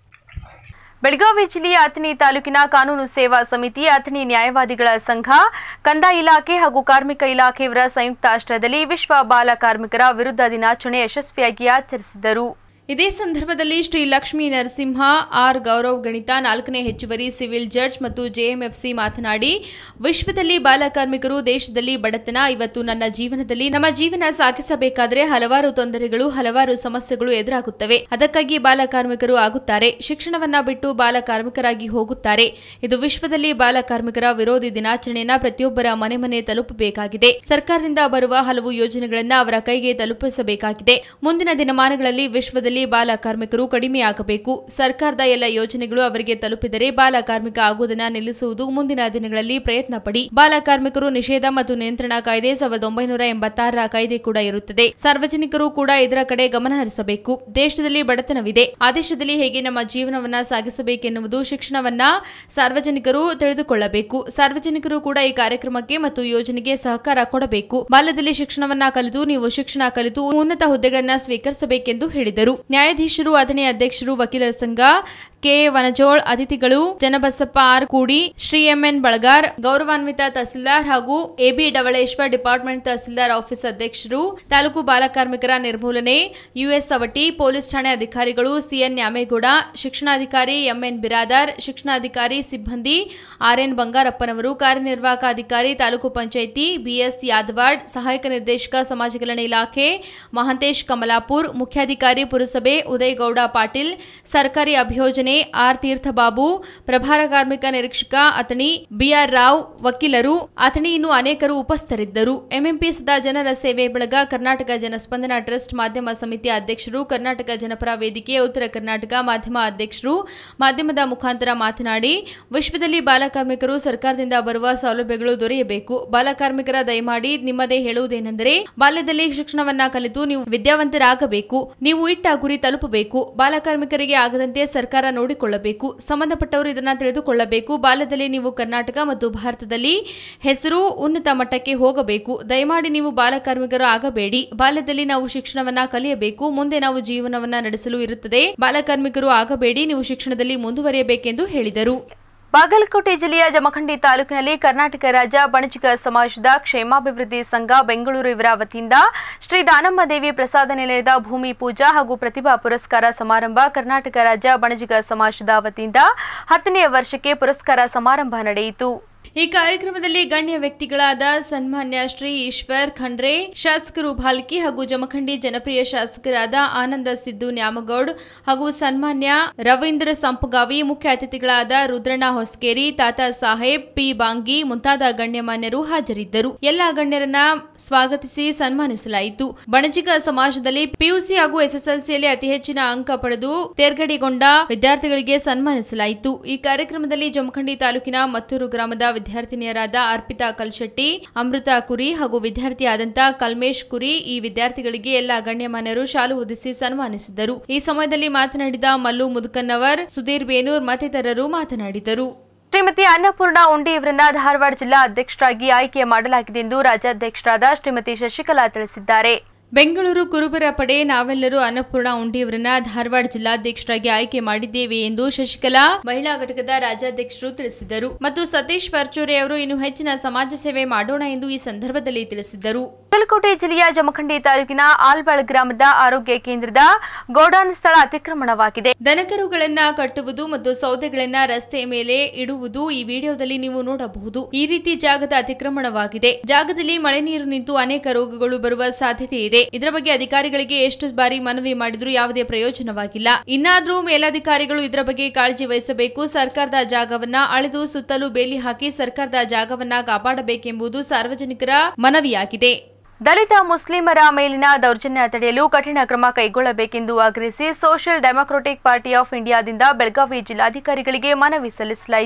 ಬೆಳಗಾವಿ ಜಿಲ್ಲೆಯ ಅಥಣಿ ತಾಲೂಕಿನ ಕಾನೂನು ಸೇವಾ ಸಮಿತಿ ಅಥಣಿ ನ್ಯಾಯವಾದಿಗಳ ಸಂಘ ಕಂದಾಯ ಇಲಾಖೆ ಹಾಗೂ ಕಾರ್ಮಿಕ ಇಲಾಖೆಯವರ ಸಂಯುಕ್ತ ಆಶ್ರಯದಲ್ಲಿ ವಿಶ್ವ ಬಾಲ ಕಾರ್ಮಿಕರ ವಿರುದ್ಧ ದಿನಾಚರಣೆ ಯಶಸ್ವಿಯಾಗಿ ಆಚರಿಸಿದರು ಇದೇ ಸಂದರ್ಭದಲ್ಲಿ ಶ್ರೀ ಲಕ್ಷ್ಮೀ ನರಸಿಂಹ ಆರ್ ಗೌರವ್ ಗಣಿತ ನಾಲ್ಕನೇ ಹೆಚ್ಚುವರಿ ಸಿವಿಲ್ ಜಡ್ಜ್ ಮತ್ತು ಜೆಎಂಎಫ್ಸಿ ಮಾತನಾಡಿ ವಿಶ್ವದಲ್ಲಿ ಬಾಲಕಾರ್ಮಿಕರು ದೇಶದಲ್ಲಿ ಬಡತನ ಇವತ್ತು ನನ್ನ ಜೀವನದಲ್ಲಿ ನಮ್ಮ ಜೀವನ ಸಾಗಿಸಬೇಕಾದ್ರೆ ಹಲವಾರು ತೊಂದರೆಗಳು ಹಲವಾರು ಸಮಸ್ಯೆಗಳು ಎದುರಾಗುತ್ತವೆ ಅದಕ್ಕಾಗಿ ಬಾಲಕಾರ್ಮಿಕರು ಆಗುತ್ತಾರೆ ಶಿಕ್ಷಣವನ್ನ ಬಿಟ್ಟು ಬಾಲಕಾರ್ಮಿಕರಾಗಿ ಹೋಗುತ್ತಾರೆ ಇದು ವಿಶ್ವದಲ್ಲಿ ಬಾಲಕಾರ್ಮಿಕರ ವಿರೋಧಿ ದಿನಾಚರಣೆಯನ್ನ ಪ್ರತಿಯೊಬ್ಬರ ಮನೆ ಮನೆ ತಲುಪಬೇಕಾಗಿದೆ ಸರ್ಕಾರದಿಂದ ಬರುವ ಹಲವು ಯೋಜನೆಗಳನ್ನ ಅವರ ಕೈಗೆ ತಲುಪಿಸಬೇಕಾಗಿದೆ ಮುಂದಿನ ದಿನಮಾನಗಳಲ್ಲಿ ವಿಶ್ವದಲ್ಲಿ ಬಾಲ ಕಾರ್ಮಿಕರು ಕಡಿಮೆಯಾಗಬೇಕು ಸರ್ಕಾರದ ಎಲ್ಲ ಯೋಜನೆಗಳು ಅವರಿಗೆ ತಲುಪಿದರೆ ಬಾಲ ಕಾರ್ಮಿಕ ಆಗುವುದನ್ನು ನಿಲ್ಲಿಸುವುದು ಮುಂದಿನ ದಿನಗಳಲ್ಲಿ ಪ್ರಯತ್ನ ಪಡಿ ಬಾಲ ಕಾರ್ಮಿಕರು ನಿಷೇಧ ಮತ್ತು ನಿಯಂತ್ರಣ ಕಾಯ್ದೆ ಸಾವಿರದ ಒಂಬೈನೂರ ಎಂಬತ್ತಾರರ ಕಾಯ್ದೆ ಕೂಡ ಇರುತ್ತದೆ ಸಾರ್ವಜನಿಕರು ಕೂಡ ಇದರ ಕಡೆ ಗಮನ ಹರಿಸಬೇಕು ದೇಶದಲ್ಲಿ ಬಡತನವಿದೆ ಆ ದೇಶದಲ್ಲಿ ಹೇಗೆ ನಮ್ಮ ಜೀವನವನ್ನ ಸಾಗಿಸಬೇಕೆನ್ನುವುದು ಶಿಕ್ಷಣವನ್ನ ಸಾರ್ವಜನಿಕರು ತಿಳಿದುಕೊಳ್ಳಬೇಕು ಸಾರ್ವಜನಿಕರು ಕೂಡ ಈ ಕಾರ್ಯಕ್ರಮಕ್ಕೆ ಮತ್ತು ಯೋಜನೆಗೆ ಸಹಕಾರ ಕೊಡಬೇಕು ಬಾಲ್ಯದಲ್ಲಿ ಶಿಕ್ಷಣವನ್ನ ಕಲಿತು ನೀವು ಶಿಕ್ಷಣ ಕಲಿತು ಉನ್ನತ ಹುದ್ದೆಗಳನ್ನ ಸ್ವೀಕರಿಸಬೇಕೆಂದು ಹೇಳಿದರು ನ್ಯಾಯಾಧೀಶರು ಅದನೇ ಅಧ್ಯಕ್ಷರು ವಕೀಲರ ಸಂಘ ಕೆ ವನಜೋಳ್ ಅತಿಥಿಗಳು ಜನಬಸಪ್ಪ ಆರ್ ಕೂಡಿ ಶ್ರೀ ಎಂಎನ್ ಬಳಗಾರ್ ಗೌರವಾನ್ವಿತ ತಹಸೀಲ್ದಾರ್ ಹಾಗೂ A B Davaleshwar department tahsildar office ಅಧ್ಯಕ್ಷರು ತಾಲೂಕು ಬಾಲಕಾರ್ಮಿಕರ ನಿರ್ಮೂಲನೆ ಯುಎಸ್ ಅವಟಿ ಪೊಲೀಸ್ ಠಾಣೆ ಅಧಿಕಾರಿಗಳು ಸಿಎನ್ ನ್ಯಾಮೇಗೌಡ ಶಿಕ್ಷಣಾಧಿಕಾರಿ ಎಂಎನ್ ಬಿರಾದಾರ್ ಶಿಕ್ಷಣಾಧಿಕಾರಿ ಸಿಬ್ಬಂದಿ ಆರ್ಎನ್ ಬಂಗಾರಪ್ಪನವರು ಕಾರ್ಯನಿರ್ವಾಹಕ ಅಧಿಕಾರಿ ತಾಲೂಕು ಪಂಚಾಯಿತಿ ಬಿಎಸ್ ಯಾದವಾಡ್ ಸಹಾಯಕ ನಿರ್ದೇಶಕ ಸಮಾಜ ಕಲ್ಯಾಣ ಇಲಾಖೆ ಮಹಂತೇಶ್ ಕಮಲಾಪುರ್ ಮುಖ್ಯಾಧಿಕಾರಿ ಪುರಸಭೆ ಉದಯ್ ಗೌಡ ಪಾಟೀಲ್ ಸರ್ಕಾರಿ ಅಭಿಯೋಜನೆ ಆರ್ ತೀರ್ಥಬಾಬು ಪ್ರಭಾರ ಕಾರ್ಮಿಕ ನಿರೀಕ್ಷಕ ಅಥಣಿ ಬಿಆರ್ ರಾವ್ ವಕೀಲರು ಅಥಣಿ ಇನ್ನು ಅನೇಕರು ಉಪಸ್ಥಿತರಿದ್ದರು ಎಂಎಂಪಿ ಸದಾ ಜನರ ಸೇವೆ ಬೆಳಗ ಕರ್ನಾಟಕ ಜನಸ್ಪಂದನ ಟ್ರಸ್ಟ್ ಮಾಧ್ಯಮ ಸಮಿತಿಯ ಅಧ್ಯಕ್ಷರು ಕರ್ನಾಟಕ ಜನಪರ ವೇದಿಕೆ ಉತ್ತರ ಕರ್ನಾಟಕ ಮಾಧ್ಯಮ ಅಧ್ಯಕ್ಷರು ಮಾಧ್ಯಮದ ಮುಖಾಂತರ ಮಾತನಾಡಿ ವಿಶ್ವದಲ್ಲಿ ಬಾಲಕಾರ್ಮಿಕರು ಸರ್ಕಾರದಿಂದ ಬರುವ ಸೌಲಭ್ಯಗಳು ದೊರೆಯಬೇಕು ಬಾಲಕಾರ್ಮಿಕರ ದಯಮಾಡಿ ನಿಮ್ಮದೇ ಹೇಳುವುದೇನೆಂದರೆ ಬಾಲ್ಯದಲ್ಲಿ ಶಿಕ್ಷಣವನ್ನ ಕಲಿತು ನೀವು ವಿದ್ಯಾವಂತರಾಗಬೇಕು ನೀವು ಇಟ್ಟ ಗುರಿ ತಲುಪಬೇಕು ಬಾಲಕಾರ್ಮಿಕರಿಗೆ ಆಗದಂತೆ ಸರ್ಕಾರ ನೋಡಿಕೊಳ್ಳಬೇಕು ಸಂಬಂಧಪಟ್ಟವರು ಇದನ್ನ ತಿಳಿದುಕೊಳ್ಳಬೇಕು ಬಾಲ್ಯದಲ್ಲಿ ನೀವು ಕರ್ನಾಟಕ ಮತ್ತು ಭಾರತದಲ್ಲಿ ಹೆಸರು ಉನ್ನತ ಮಟ್ಟಕ್ಕೆ ಹೋಗಬೇಕು ದಯಮಾಡಿ ನೀವು ಬಾಲಕಾರ್ಮಿಕರು ಆಗಬೇಡಿ ಬಾಲ್ಯದಲ್ಲಿ ನಾವು ಶಿಕ್ಷಣವನ್ನ ಕಲಿಯಬೇಕು ಮುಂದೆ ನಾವು ಜೀವನವನ್ನ ನಡೆಸಲು ಇರುತ್ತದೆ ಬಾಲಕಾರ್ಮಿಕರು ಆಗಬೇಡಿ ನೀವು ಶಿಕ್ಷಣದಲ್ಲಿ ಮುಂದುವರಿಯಬೇಕೆಂದು ಹೇಳಿದರು ಬಾಗಲಕೋಟೆ ಜಿಲ್ಲೆಯ ಜಮಖಂಡಿ ತಾಲೂಕಿನಲ್ಲಿ ಕರ್ನಾಟಕ ರಾಜ್ಯ ಬಣಜಿಗ ಸಮಾಜದ ಕ್ಷೇಮಾಭಿವೃದ್ಧಿ ಸಂಘ ಬೆಂಗಳೂರು ಇವರ ವತಿಯಿಂದ ಶ್ರೀ ದಾನಮ್ಮ ದೇವಿ ಪ್ರಸಾದ ನಿಲಯದ ಭೂಮಿ ಪೂಜಾ ಹಾಗೂ ಪ್ರತಿಭಾ ಪುರಸ್ಕಾರ ಸಮಾರಂಭ ಕರ್ನಾಟಕ ರಾಜ್ಯ ಬಣಜಿಗ ಸಮಾಜದ ವತಿಯಿಂದ ಹತ್ತನೆಯ ವರ್ಷಕ್ಕೆ ಪುರಸ್ಕಾರ ಸಮಾರಂಭ ನಡೆಯಿತು ಈ ಕಾರ್ಯಕ್ರಮದಲ್ಲಿ ಗಣ್ಯ ವ್ಯಕ್ತಿಗಳಾದ ಸನ್ಮಾನ್ಯ ಶ್ರೀ ಈಶ್ವರ್ ಖಂಡ್ರೆ ಶಾಸಕರು ಭಾಲ್ಕಿ ಹಾಗೂ ಜಮಖಂಡಿ ಜನಪ್ರಿಯ ಶಾಸಕರಾದ ಆನಂದ ಸಿದ್ದು ನ್ಯಾಮಗೌಡ್ ಹಾಗೂ ಸನ್ಮಾನ್ಯ ರವೀಂದ್ರ ಸಂಪಗಾವಿ ಮುಖ್ಯ ಅತಿಥಿಗಳಾದ ರುದ್ರಣ್ಣ ಹೊಸ್ಕೇರಿ ತಾತಾ ಸಾಹೇಬ್ ಪಿ ಬಾಂಗಿ ಮುಂತಾದ ಗಣ್ಯಮಾನ್ಯರು ಹಾಜರಿದ್ದರು ಎಲ್ಲಾ ಗಣ್ಯರನ್ನ ಸ್ವಾಗತಿಸಿ ಸನ್ಮಾನಿಸಲಾಯಿತು ಬಣಜಿಗ ಸಮಾಜದಲ್ಲಿ ಪಿಯುಸಿ ಹಾಗೂ ಎಸ್ಎಸ್ಎಲ್ಸಿಯಲ್ಲಿ ಅತಿ ಹೆಚ್ಚಿನ ಅಂಕ ಪಡೆದು ತೇರ್ಗಡೆಗೊಂಡ ವಿದ್ಯಾರ್ಥಿಗಳಿಗೆ ಸನ್ಮಾನಿಸಲಾಯಿತು ಈ ಕಾರ್ಯಕ್ರಮದಲ್ಲಿ ಜಮಖಂಡಿ ತಾಲೂಕಿನ ಮತ್ತೂರು ಗ್ರಾಮದ ವಿದ್ಯಾರ್ಥಿನಿಯರಾದ ಅರ್ಪಿತಾ ಕಲ್ಶೆಟ್ಟಿ ಅಮೃತ ಕುರಿ ಹಾಗೂ ವಿದ್ಯಾರ್ಥಿಯಾದಂತ ಕಲ್ಮೇಶ್ ಕುರಿ ಈ ವಿದ್ಯಾರ್ಥಿಗಳಿಗೆ ಎಲ್ಲ ಗಣ್ಯಮಾನ್ಯರು ಶಾಲು ಹೊದಿಸಿ ಸನ್ಮಾನಿಸಿದರು ಈ ಸಮಯದಲ್ಲಿ ಮಾತನಾಡಿದ ಮಲ್ಲು ಮುದುಕನ್ನವರ್ ಸುಧೀರ್ ಬೇನೂರ್ ಮತ್ತಿತರರು ಮಾತನಾಡಿದರು ಶ್ರೀಮತಿ ಅನ್ನಪೂರ್ಣ ಉಂಡಿ ಇವರನ್ನ ಧಾರವಾಡ ಜಿಲ್ಲಾ ಅಧ್ಯಕ್ಷರಾಗಿ ಆಯ್ಕೆ ಮಾಡಲಾಗಿದೆ ಎಂದು ರಾಜ್ಯಾಧ್ಯಕ್ಷರಾದ ಶ್ರೀಮತಿ ಶಶಿಕಲಾ ತಿಳಿಸಿದ್ದಾರೆ ಬೆಂಗಳೂರು ಕುರುಬರ ಪಡೆ ನಾವೆಲ್ಲರೂ ಅನ್ನಪೂರ್ಣ ಉಂಡಿಯವರನ್ನ ಧಾರವಾಡ ಜಿಲ್ಲಾಧ್ಯಕ್ಷರಾಗಿ ಆಯ್ಕೆ ಮಾಡಿದ್ದೇವೆ ಎಂದು ಶಶಿಕಲಾ ಮಹಿಳಾ ಘಟಕದ ರಾಜ್ಯಾಧ್ಯಕ್ಷರು ತಿಳಿಸಿದರು ಮತ್ತು ಸತೀಶ್ ಪರ್ಚೂರೆ ಅವರು ಇನ್ನು ಹೆಚ್ಚಿನ ಸಮಾಜ ಸೇವೆ ಮಾಡೋಣ ಎಂದು ಈ ಸಂದರ್ಭದಲ್ಲಿ ತಿಳಿಸಿದರು ಬಾಗಲಕೋಟೆ ಜಿಲ್ಲೆಯ ಜಮಖಂಡಿ ತಾಲೂಕಿನ ಆಲ್ಬಾಳ್ ಗ್ರಾಮದ ಆರೋಗ್ಯ ಕೇಂದ್ರದ ಗೋಡಾನ್ ಸ್ಥಳ ಅತಿಕ್ರಮಣವಾಗಿದೆ ದನಕರುಗಳನ್ನ ಕಟ್ಟುವುದು ಮತ್ತು ಸೌದೆಗಳನ್ನ ರಸ್ತೆಯ ಮೇಲೆ ಇಡುವುದು ಈ ವಿಡಿಯೋದಲ್ಲಿ ನೀವು ನೋಡಬಹುದು ಈ ರೀತಿ ಜಾಗದ ಅತಿಕ್ರಮಣವಾಗಿದೆ ಜಾಗದಲ್ಲಿ ಮಳೆ ನೀರು ನಿಂತು ಅನೇಕ ರೋಗಗಳು ಬರುವ ಸಾಧ್ಯತೆ ಇದೆ ಇದರ ಬಗ್ಗೆ ಅಧಿಕಾರಿಗಳಿಗೆ ಎಷ್ಟು ಬಾರಿ ಮನವಿ ಮಾಡಿದ್ರೂ ಯಾವುದೇ ಪ್ರಯೋಜನವಾಗಿಲ್ಲ ಇನ್ನಾದ್ರೂ ಮೇಲಧಿಕಾರಿಗಳು ಇದರ ಬಗ್ಗೆ ಕಾಳಜಿ ವಹಿಸಬೇಕು ಸರ್ಕಾರದ ಜಾಗವನ್ನ ಅಳೆದು ಸುತ್ತಲೂ ಬೇಲಿ ಹಾಕಿ ಸರ್ಕಾರದ ಜಾಗವನ್ನ ಕಾಪಾಡಬೇಕೆಂಬುದು ಸಾರ್ವಜನಿಕರ ಮನವಿಯಾಗಿದೆ ದಲಿತ ಮುಸ್ಲಿಮರ ಮೇಲಿನ ದೌರ್ಜನ್ಯ ತಡೆಯಲು ಕಠಿಣ ಕ್ರಮ ಕೈಗೊಳ್ಳಬೇಕೆಂದು ಆಗ್ರಹಿಸಿ ಸೋಷಿಯಲ್ ಡೆಮೊಕ್ರಾಟಿಕ್ ಪಾರ್ಟಿ ಆಫ್ ಇಂಡಿಯಾದಿಂದ ಬೆಳಗಾವಿ ಜಿಲ್ಲಾಧಿಕಾರಿಗಳಿಗೆ ಮನವಿ ಸಲ್ಲಿಸಲಾಯಿತು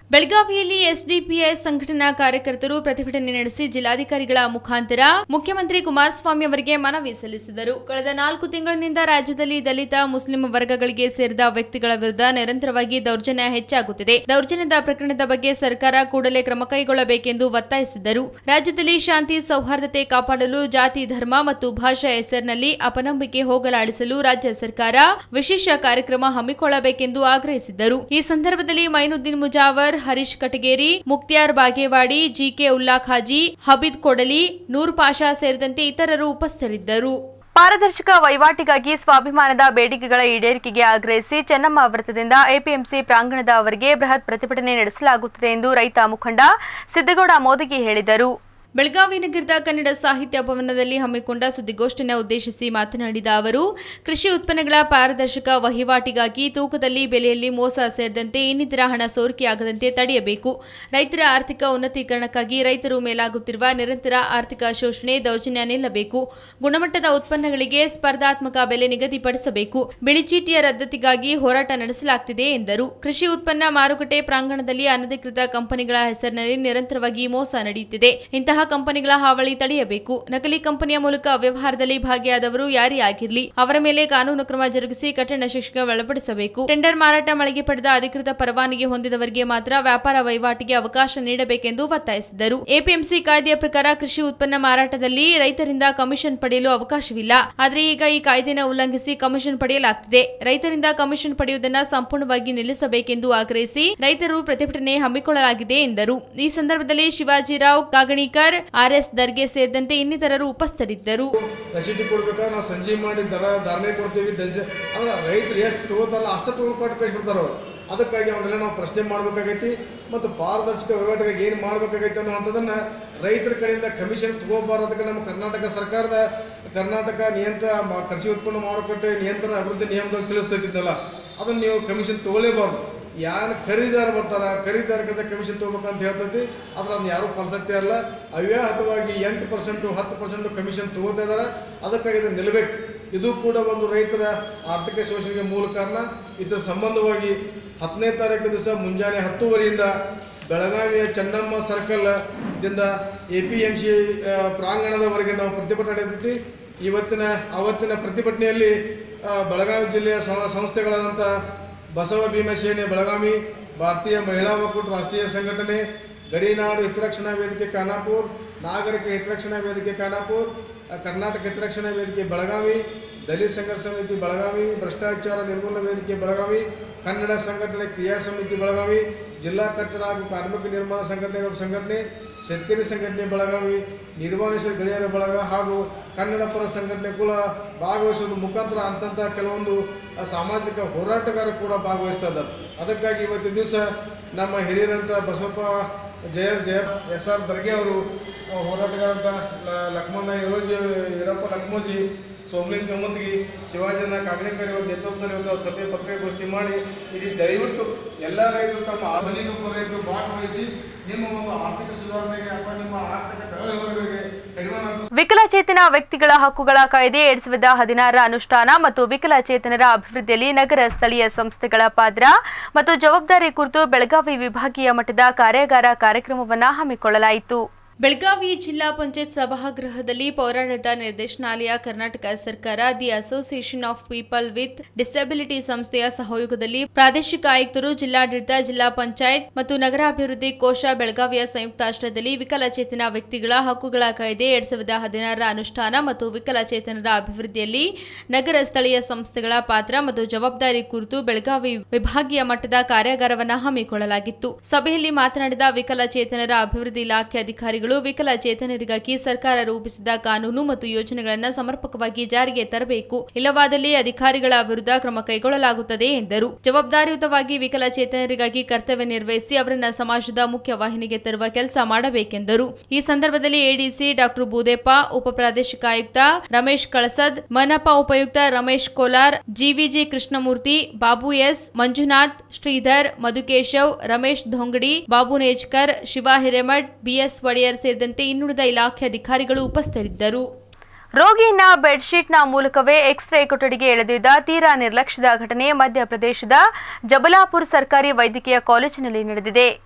ಬೆಳಗಾವಿಯಲ್ಲಿ ಎಸ್ಡಿಪಿಎಸ್ ಸಂಘಟನಾ ಕಾರ್ಯಕರ್ತರು ಪ್ರತಿಭಟನೆ ನಡೆಸಿ ಜಿಲ್ಲಾಧಿಕಾರಿಗಳ ಮುಖಾಂತರ ಮುಖ್ಯಮಂತ್ರಿ ಕುಮಾರಸ್ವಾಮಿ ಅವರಿಗೆ ಮನವಿ ಸಲ್ಲಿಸಿದರು ಕಳೆದ ನಾಲ್ಕು ತಿಂಗಳಿನಿಂದ ರಾಜ್ಯದಲ್ಲಿ ದಲಿತ ಮುಸ್ಲಿಂ ವರ್ಗಗಳಿಗೆ ಸೇರಿದ ವ್ಯಕ್ತಿಗಳ ವಿರುದ್ಧ ನಿರಂತರವಾಗಿ ದೌರ್ಜನ್ಯ ಹೆಚ್ಚಾಗುತ್ತಿದೆ ದೌರ್ಜನ್ಯದ ಪ್ರಕರಣದ ಬಗ್ಗೆ ಸರ್ಕಾರ ಕೂಡಲೇ ಕ್ರಮ ಕೈಗೊಳ್ಳಬೇಕೆಂದು ಒತ್ತಾಯಿಸಿದರು ರಾಜ್ಯದಲ್ಲಿ ಶಾಂತಿ ಸೌಹಾರ್ದತೆ ಕಾಪಾಡಲು ಜಾತಿ ಧರ್ಮ ಮತ್ತು ಭಾಷಾ ಹೆಸರಿನಲ್ಲಿ ಅಪನಂಬಿಕೆ ಹೋಗಲಾಡಿಸಲು ರಾಜ್ಯ ಸರ್ಕಾರ ವಿಶೇಷ ಕಾರ್ಯಕ್ರಮ ಹಮ್ಮಿಕೊಳ್ಳಬೇಕೆಂದು ಆಗ್ರಹಿಸಿದ್ದರು ಈ ಸಂದರ್ಭದಲ್ಲಿ ಮೈನುದ್ದೀನ್ ಮುಜಾವರ್ ಹರೀಶ್ ಕಟಗೇರಿ ಮುಕ್ತಿಯಾರ್ ಬಾಗೇವಾಡಿ ಜಿಕೆ ಉಲ್ಲಾ ಖಾಜಿ ಹಬೀದ್ ಕೊಡಲಿ ನೂರ್ ಪಾಷಾ ಸೇರಿದಂತೆ ಇತರರು ಉಪಸ್ಥಿತರಿದ್ದರು ಪಾರದರ್ಶಕ ವಹಿವಾಟಿಗಾಗಿ ಸ್ವಾಭಿಮಾನದ ಬೇಡಿಕೆಗಳ ಈಡೇರಿಕೆಗೆ ಆಗ್ರಹಿಸಿ ಚೆನ್ನಮ್ಮ ವೃತ್ತದಿಂದ ಎಪಿಎಂಸಿ ಪ್ರಾಂಗಣದವರೆಗೆ ಬೃಹತ್ ಪ್ರತಿಭಟನೆ ನಡೆಸಲಾಗುತ್ತದೆ ಎಂದು ರೈತ ಮುಖಂಡ ಸಿದ್ದಗೌಡ ಮೋದಿಗೆ ಹೇಳಿದರು ಬೆಳಗಾವಿ ನಗರದ ಕನ್ನಡ ಸಾಹಿತ್ಯ ಭವನದಲ್ಲಿ ಹಮ್ಮಿಕೊಂಡ ಸುದ್ದಿಗೋಷ್ಠಿಯನ್ನು ಉದ್ದೇಶಿಸಿ ಮಾತನಾಡಿದ ಅವರು ಕೃಷಿ ಉತ್ಪನ್ನಗಳ ಪಾರದರ್ಶಕ ವಹಿವಾಟಿಗಾಗಿ ತೂಕದಲ್ಲಿ ಬೆಲೆಯಲ್ಲಿ ಮೋಸ ಸೇರಿದಂತೆ ಇನ್ನಿತರ ಹಣ ಸೋರಿಕೆಯಾಗದಂತೆ ತಡೆಯಬೇಕು ರೈತರ ಆರ್ಥಿಕ ಉನ್ನತೀಕರಣಕ್ಕಾಗಿ ರೈತರು ಮೇಲಾಗುತ್ತಿರುವ ನಿರಂತರ ಆರ್ಥಿಕ ಶೋಷಣೆ ದೌರ್ಜನ್ಯ ನಿಲ್ಲಬೇಕು ಗುಣಮಟ್ಟದ ಉತ್ಪನ್ನಗಳಿಗೆ ಸ್ಪರ್ಧಾತ್ಮಕ ಬೆಲೆ ನಿಗದಿಪಡಿಸಬೇಕು ಬಿಳಿಚೀಟಿಯ ರದ್ದತಿಗಾಗಿ ಹೋರಾಟ ನಡೆಸಲಾಗುತ್ತಿದೆ ಎಂದರು ಕೃಷಿ ಉತ್ಪನ್ನ ಮಾರುಕಟ್ಟೆ ಪ್ರಾಂಗಣದಲ್ಲಿ ಅನಧಿಕೃತ ಕಂಪನಿಗಳ ಹೆಸರಿನಲ್ಲಿ ನಿರಂತರವಾಗಿ ಮೋಸ ನಡೆಯುತ್ತಿದೆ ಇಂತಹ ಕಂಪನಿಗಳ ಹಾವಳಿ ತಡೆಯಬೇಕು ನಕಲಿ ಕಂಪನಿಯ ಮೂಲಕ ಅವ್ಯವಹಾರದಲ್ಲಿ ಭಾಗಿಯಾದವರು ಯಾರೇ ಆಗಿರಲಿ ಅವರ ಮೇಲೆ ಕಾನೂನು ಕ್ರಮ ಜರುಗಿಸಿ ಕಠಿಣ ಶಿಕ್ಷೆಗೆ ಒಳಪಡಿಸಬೇಕು ಟೆಂಡರ್ ಮಾರಾಟ ಮಳಿಗೆ ಪಡೆದ ಅಧಿಕೃತ ಪರವಾನಗಿ ಹೊಂದಿದವರಿಗೆ ಮಾತ್ರ ವ್ಯಾಪಾರ ವಹಿವಾಟಿಗೆ ಅವಕಾಶ ನೀಡಬೇಕೆಂದು ಒತ್ತಾಯಿಸಿದರು ಎಪಿಎಂಸಿ ಕಾಯ್ದೆಯ ಪ್ರಕಾರ ಕೃಷಿ ಉತ್ಪನ್ನ ಮಾರಾಟದಲ್ಲಿ ರೈತರಿಂದ ಕಮಿಷನ್ ಪಡೆಯಲು ಅವಕಾಶವಿಲ್ಲ ಆದರೆ ಈಗ ಈ ಕಾಯ್ದೆನ ಉಲ್ಲಂಘಿಸಿ ಕಮಿಷನ್ ಪಡೆಯಲಾಗುತ್ತಿದೆ ರೈತರಿಂದ ಕಮಿಷನ್ ಪಡೆಯುವುದನ್ನು ಸಂಪೂರ್ಣವಾಗಿ ನಿಲ್ಲಿಸಬೇಕೆಂದು ಆಗ್ರಹಿಸಿ ರೈತರು ಪ್ರತಿಭಟನೆ ಹಮ್ಮಿಕೊಳ್ಳಲಾಗಿದೆ ಎಂದರು ಈ ಸಂದರ್ಭದಲ್ಲಿ ಶಿವಾಜಿರಾವ್ ಕಾಗಣಿಕರ್ ಆರ್ಎಸ್ ದರ್ಗೆ ಸೇರಿದಂತೆ ಇನ್ನಿತರರು ಉಪಸ್ಥಿತರಿದ್ದರು ರಸೀದಿ ಕೊಡ್ಬೇಕಾ ನಾವು ಸಂಜೆ ಮಾಡಿ ದರ ಧಾರಣೆ ಕೊಡ್ತೀವಿ ದಜ ಅಂದ್ರೆ ರೈತರು ಎಷ್ಟು ತಗೋತಾರಲ್ಲ ಅಷ್ಟು ತಗೊಂಡು ಕೊಟ್ಟು ಕಳಿಸ್ಬಿಡ್ತಾರೆ ಅವ್ರು ಅದಕ್ಕಾಗಿ ಅವನ್ನೆಲ್ಲ ನಾವು ಪ್ರಶ್ನೆ ಮಾಡಬೇಕಾಗೈತಿ ಮತ್ತು ಪಾರದರ್ಶಕ ವಹಿವಾಟಿಗಾಗಿ ಏನು ಮಾಡಬೇಕಾಗೈತಿ ಅನ್ನೋವಂಥದ್ದನ್ನು ರೈತರ ಕಡೆಯಿಂದ ಕಮಿಷನ್ ತಗೋಬಾರದಕ್ಕೆ ನಮ್ಮ ಕರ್ನಾಟಕ ಸರ್ಕಾರದ ಕರ್ನಾಟಕ ನಿಯಂತ್ರ ಮ- ಕೃಷಿ ಉತ್ಪನ್ನ ಮಾರುಕಟ್ಟೆ ನಿಯಂತ್ರಣ ಅಭಿವೃದ್ಧಿ ನಿಯಮದಲ್ಲಿ ತಿಳಿಸ್ತೈತಿದ್ದಲ್ಲ ಅದನ್ನು ನೀವು ಕಮಿಷನ್ ತಗೊಳ್ಳೇಬಾರ್ದು ಯಾರು ಖರೀದಾರ ಬರ್ತಾರ ಖರೀದಾರ ಕಡೆ ಕಮಿಷನ್ ತೊಗೋಬೇಕಂತ ಹೇಳ್ತೈತಿ ಆದ್ರೆ ಅದನ್ನ ಯಾರೂ ಪಾಲಿಸಕ್ತಾ ಇಲ್ಲ ಅವ್ಯಾಹತವಾಗಿ ಎಂಟು ಪರ್ಸೆಂಟು ಹತ್ತು ಪರ್ಸೆಂಟು ಕಮಿಷನ್ ತಗೋತಾ ಇದ್ದಾರೆ ಅದಕ್ಕಾಗಿ ಇದು ನಿಲ್ಲಬೇಕು ಇದು ಕೂಡ ಒಂದು ರೈತರ ಆರ್ಥಿಕ ಶೋಷಣೆಗೆ ಮೂಲ ಕಾರಣ ಇದರ ಸಂಬಂಧವಾಗಿ ಹತ್ತನೇ ತಾರೀಕು ದಿವಸ ಮುಂಜಾನೆ ಹತ್ತುವರೆಯಿಂದ ಬೆಳಗಾವಿಯ ಚೆನ್ನಮ್ಮ ಸರ್ಕಲ್ ದಿಂದ ಎ ಪಿ ಎಂ ಸಿ ಪ್ರಾಂಗಣದವರೆಗೆ ನಾವು ಪ್ರತಿಭಟನೆ ನಡೆದೈತಿ ಇವತ್ತಿನ ಅವತ್ತಿನ ಪ್ರತಿಭಟನೆಯಲ್ಲಿ ಆ, ಬೆಳಗಾವಿ ಜಿಲ್ಲೆಯ ಸಂ- ಸಂಸ್ಥೆಗಳಾದಂಥ ಬಸವ ಭೀಮಸೇನೆ ಬೆಳಗಾವಿ ಭಾರತೀಯ ಮಹಿಳಾ ಒಕ್ಕೂಟ ರಾಷ್ಟ್ರೀಯ ಸಂಘಟನೆ ಗಡಿನಾಡು ಹಿತರಕ್ಷಣಾ ವೇದಿಕೆ ಖಾನಾಪುರ್ ನಾಗರಿಕ ಹಿತರಕ್ಷಣಾ ವೇದಿಕೆ ಖಾನಾಪುರ್ ಆ, ಕರ್ನಾಟಕ ಹಿತರಕ್ಷಣಾ ವೇದಿಕೆ ಬೆಳಗಾವಿ ದಲಿತ ಸಂಘರ್ಷ ಸಮಿತಿ ಬೆಳಗಾವಿ ಭ್ರಷ್ಟಾಚಾರ ನಿರ್ಮೂಲನಾ ವೇದಿಕೆ ಬೆಳಗಾವಿ ಕನ್ನಡ ಸಂಘಟನೆ ಕ್ರಿಯಾ ಸಮಿತಿ ಬೆಳಗಾವಿ ಜಿಲ್ಲಾ ಕಟ್ಟಡ ಹಾಗೂ ಕಾರ್ಮಿಕ ನಿರ್ಮಾಣ ಸಂಘಟನೆಗಳ ಸಂಘಟನೆ ಶೇತಕರಿ ಸಂಘಟನೆ ಬೆಳಗಾವಿ ನಿರ್ವಾಣೇಶ್ವರ ಗೆಳೆಯರ ಬಳಗ ಹಾಗೂ ಕನ್ನಡ ಪರ ಸಂಘಟನೆ ಕೂಡ ಭಾಗವಹಿಸೋದ್ರ ಮುಖಾಂತರ ಅಂತಂಥ ಕೆಲವೊಂದು ಆ, ಸಾಮಾಜಿಕ ಹೋರಾಟಗಾರರು ಕೂಡ ಭಾಗವಹಿಸ್ತಾ ಇದ್ದಾರೆ ಅದಕ್ಕಾಗಿ ಇವತ್ತಿನ ದಿವಸ ನಮ್ಮ ಹಿರಿಯರಂತ ಬಸವಪ್ಪ ಜಯ ಜಯ ಎಸ್ ಆರ್ ಬರ್ಗೆ ಅವರು ಆ, ಹೋರಾಟಗಾರಂತ ಲ- ಲಕ್ಷ್ಮಣ ಇರೋಜಿ ಈರಪ್ಪ ಲಕ್ಮೋಜಿ ಸೋಮಲಿಂಗ ಕಮ್ಮತ್ಗಿ ಶಿವಾಜಿನ ಕಾಗಣಿಕರ್ ಇವತ್ತು ನೇತೃತ್ವದಲ್ಲಿ ಇವತ್ತು ಸಭೆ ಪತ್ರಿಕಾಗೋಷ್ಠಿ ಮಾಡಿ ಇದು ದಯವಿಟ್ಟು ಎಲ್ಲ ರೈತರು ತಮ್ಮ ಆ ಮನೆಗೊಬ್ಬ ರೈತರು ಭಾಗವಹಿಸಿ ನಿಮ್ಮ ಒಂದು ಆರ್ಥಿಕ ಸುಧಾರಣೆಗೆ ಅಥವಾ ನಿಮ್ಮ ಆರ್ಥಿಕ ವ್ಯವಹಾರಗಳಿಗೆ ಕಡಿವಾಣ ಹಾಕುವ ವಿಕಲಚೇತನ ವ್ಯಕ್ತಿಗಳ ಹಕ್ಕುಗಳ ಕಾಯ್ದೆ ಎರಡ್ ಸಾವಿರದ ಹದಿನಾರರ ಅನುಷ್ಠಾನ ಮತ್ತು ವಿಕಲಚೇತನರ ಅಭಿವೃದ್ಧಿಯಲ್ಲಿ ನಗರ ಸ್ಥಳೀಯ ಸಂಸ್ಥೆಗಳ ಪಾತ್ರ ಮತ್ತು ಜವಾಬ್ದಾರಿ ಕುರಿತು ಬೆಳಗಾವಿ ವಿಭಾಗೀಯ ಮಟ್ಟದ ಕಾರ್ಯಾಗಾರ ಕಾರ್ಯಕ್ರಮವನ್ನು ಹಮ್ಮಿಕೊಳ್ಳಲಾಯಿತು ಬೆಳಗಾವಿ ಜಿಲ್ಲಾ ಪಂಚಾಯತ್ ಸಭಾಗೃಹದಲ್ಲಿ ಪೌರಾಡಳಿತ ನಿರ್ದೇಶನಾಲಯ ಕರ್ನಾಟಕ ಸರ್ಕಾರ the association of people with disability ಸಂಸ್ಥೆಯ ಸಹಯೋಗದಲ್ಲಿ ಪ್ರಾದೇಶಿಕ ಆಯುಕ್ತರು ಜಿಲ್ಲಾಡಳಿತ ಜಿಲ್ಲಾ ಪಂಚಾಯತ್ ಮತ್ತು ನಗರಾಭಿವೃದ್ಧಿ ಕೋಶ ಬೆಳಗಾವಿಯ ಸಂಯುಕ್ತಾಶ್ರಯದಲ್ಲಿ ವಿಕಲಚೇತನ ವ್ಯಕ್ತಿಗಳ ಹಕ್ಕುಗಳ ಕಾಯ್ದೆ ಎರಡ್ ಸಾವಿರದ ಹದಿನಾರರ ಅನುಷ್ಠಾನ ಮತ್ತು ವಿಕಲಚೇತನರ ಅಭಿವೃದ್ಧಿಯಲ್ಲಿ ನಗರ ಸ್ಥಳೀಯ ಸಂಸ್ಥೆಗಳ ಪಾತ್ರ ಮತ್ತು ಜವಾಬ್ದಾರಿ ಕುರಿತು ಬೆಳಗಾವಿ ವಿಭಾಗೀಯ ಮಟ್ಟದ ಕಾರ್ಯಾಗಾರವನ್ನು ಹಮ್ಮಿಕೊಳ್ಳಲಾಗಿತ್ತು ಸಭೆಯಲ್ಲಿ ಮಾತನಾಡಿದ ವಿಕಲಚೇತನರ ಅಭಿವೃದ್ಧಿ ಇಲಾಖೆ ಅಧಿಕಾರಿಗಳು ವಿಕಲಚೇತನರಿಗಾಗಿ ಸರ್ಕಾರ ರೂಪಿಸಿದ ಕಾನೂನು ಮತ್ತು ಯೋಜನೆಗಳನ್ನು ಸಮರ್ಪಕವಾಗಿ ಜಾರಿಗೆ ತರಬೇಕು ಇಲ್ಲವಾದಲ್ಲಿ ಅಧಿಕಾರಿಗಳ ವಿರುದ್ಧ ಕ್ರಮ ಕೈಗೊಳ್ಳಲಾಗುತ್ತದೆ ಎಂದರು ಜವಾಬ್ದಾರಿಯುತವಾಗಿ ವಿಕಲಚೇತನರಿಗಾಗಿ ಕರ್ತವ್ಯ ನಿರ್ವಹಿಸಿ ಅವರನ್ನ ಸಮಾಜದ ಮುಖ್ಯ ವಾಹಿನಿಗೆ ತರುವ ಕೆಲಸ ಮಾಡಬೇಕೆಂದರು ಈ ಸಂದರ್ಭದಲ್ಲಿ ಎಡಿಸಿ ಡಾಕ್ಟರ್ ಬೂದೇಪ್ಪ ಉಪ ಪ್ರಾದೇಶಿಕ ಆಯುಕ್ತ ರಮೇಶ್ ಕಳಸದ್ ಮನಪಾ ಉಪಯುಕ್ತ Ramesh Kolar G V G Krishnamurthy Babu S Manjunath Shridhar Madhukeshav Ramesh Dhongadi Babu Nejkar Shiva Hiremath B S Odeyar ಸೇರಿದಂತೆ ಇನ್ನುಳಿದ ಇಲಾಖೆ ಅಧಿಕಾರಿಗಳು ಉಪಸ್ಥಿತರಿದ್ದರು ರೋಗಿಯನ್ನ ಬೆಡ್ಶೀಟ್ನ ಮೂಲಕವೇ ಎಕ್ಸ್ರೇ ಕೊಠಡಿಗೆ ಎಳೆದೊಯ್ದ ತೀರಾ ನಿರ್ಲಕ್ಷ್ಯದ ಘಟನೆ ಮಧ್ಯಪ್ರದೇಶದ ಜಬಲಾಪುರ್ ಸರ್ಕಾರಿ ವೈದ್ಯಕೀಯ ಕಾಲೇಜಿನಲ್ಲಿ ನಡೆದಿದೆ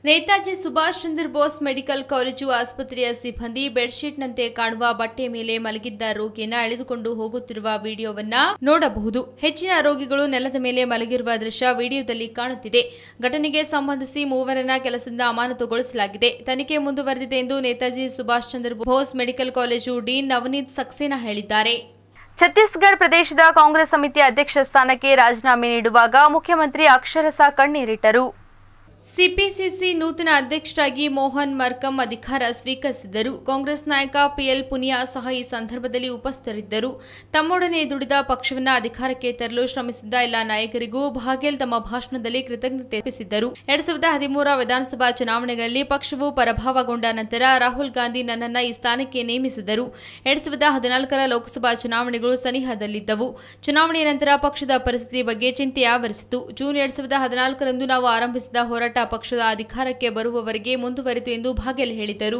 ನೇತಾಜಿ ಸುಭಾಷ್ ಚಂದ್ರ ಬೋಸ್ ಮೆಡಿಕಲ್ ಕಾಲೇಜು ಆಸ್ಪತ್ರೆಯ ಸಿಬ್ಬಂದಿ ಬೆಡ್ಶೀಟ್ನಂತೆ ಕಾಣುವ ಬಟ್ಟೆ ಮೇಲೆ ಮಲಗಿದ್ದ ರೋಗಿಯನ್ನ ಎಳೆದುಕೊಂಡು ಹೋಗುತ್ತಿರುವ ವಿಡಿಯೋವನ್ನ ನೋಡಬಹುದು ಹೆಚ್ಚಿನ ರೋಗಿಗಳು ನೆಲದ ಮೇಲೆ ಮಲಗಿರುವ ದೃಶ್ಯ ವಿಡಿಯೋದಲ್ಲಿ ಕಾಣುತ್ತಿದೆ ಘಟನೆಗೆ ಸಂಬಂಧಿಸಿ ಮೂವರನ್ನ ಕೆಲಸದಿಂದ ಅಮಾನತುಗೊಳಿಸಲಾಗಿದೆ ತನಿಖೆ ಮುಂದುವರೆದಿದೆ ಎಂದು Netaji Subhash Chandra Bose medical college dean Navneet Saxena ಹೇಳಿದ್ದಾರೆ ಛತ್ತೀಸ್ಗಢ ಪ್ರದೇಶದ ಕಾಂಗ್ರೆಸ್ ಸಮಿತಿ ಅಧ್ಯಕ್ಷ ಸ್ಥಾನಕ್ಕೆ ರಾಜೀನಾಮೆ ನೀಡುವಾಗ ಮುಖ್ಯಮಂತ್ರಿ ಅಕ್ಷರಸ ಕಣ್ಣೀರಿಟ್ಟರು ಸಿಪಿಸಿಸಿ ನೂತನ ಅಧ್ಯಕ್ಷರಾಗಿ ಮೋಹನ್ ಮರ್ಕಂ ಅಧಿಕಾರ ಸ್ವೀಕರಿಸಿದರು ಕಾಂಗ್ರೆಸ್ ನಾಯಕ ಪಿಎಲ್ ಪುನಿಯಾ ಸಹ ಈ ಸಂದರ್ಭದಲ್ಲಿ ಉಪಸ್ಥಿತರಿದ್ದರು ತಮ್ಮೊಡನೆ ದುಡಿದ ಪಕ್ಷವನ್ನ ಅಧಿಕಾರಕ್ಕೆ ತರಲು ಶ್ರಮಿಸಿದ್ದ ಎಲ್ಲ ನಾಯಕರಿಗೂ ಭಾಗೇಲ್ ತಮ್ಮ ಭಾಷಣದಲ್ಲಿ ಕೃತಜ್ಞತೆ ಅರ್ಪಿಸಿದ್ದರು ಎರಡ್ ಸಾವಿರದ ಹದಿಮೂರ ವಿಧಾನಸಭಾ ಚುನಾವಣೆಗಳಲ್ಲಿ ಪಕ್ಷವು ಪರಾಭವಗೊಂಡ ನಂತರ ರಾಹುಲ್ ಗಾಂಧಿ ನನ್ನನ್ನ ಈ ಸ್ಥಾನಕ್ಕೆ ನೇಮಿಸಿದರು ಎರಡ್ ಸಾವಿರದ ಹದಿನಾಲ್ಕರ ಲೋಕಸಭಾ ಚುನಾವಣೆಗಳು ಸನಿಹದಲ್ಲಿದ್ದವು ಚುನಾವಣೆಯ ನಂತರ ಪಕ್ಷದ ಪರಿಸ್ಥಿತಿ ಬಗ್ಗೆ ಚಿಂತೆ ಆವರಿಸಿತು ಜೂನ್ ಎರಡ್ ಸಾವಿರದ ಹದಿನಾಲ್ಕರಂದು ನಾವು ಆರಂಭಿಸಿದ ಹೋರಾಟ ಪಕ್ಷದ ಅಧಿಕಾರಕ್ಕೆ ಬರುವವರೆಗೆ ಮುಂದುವರಿತು ಎಂದು ಭಾಗೆಲ್ ಹೇಳಿದರು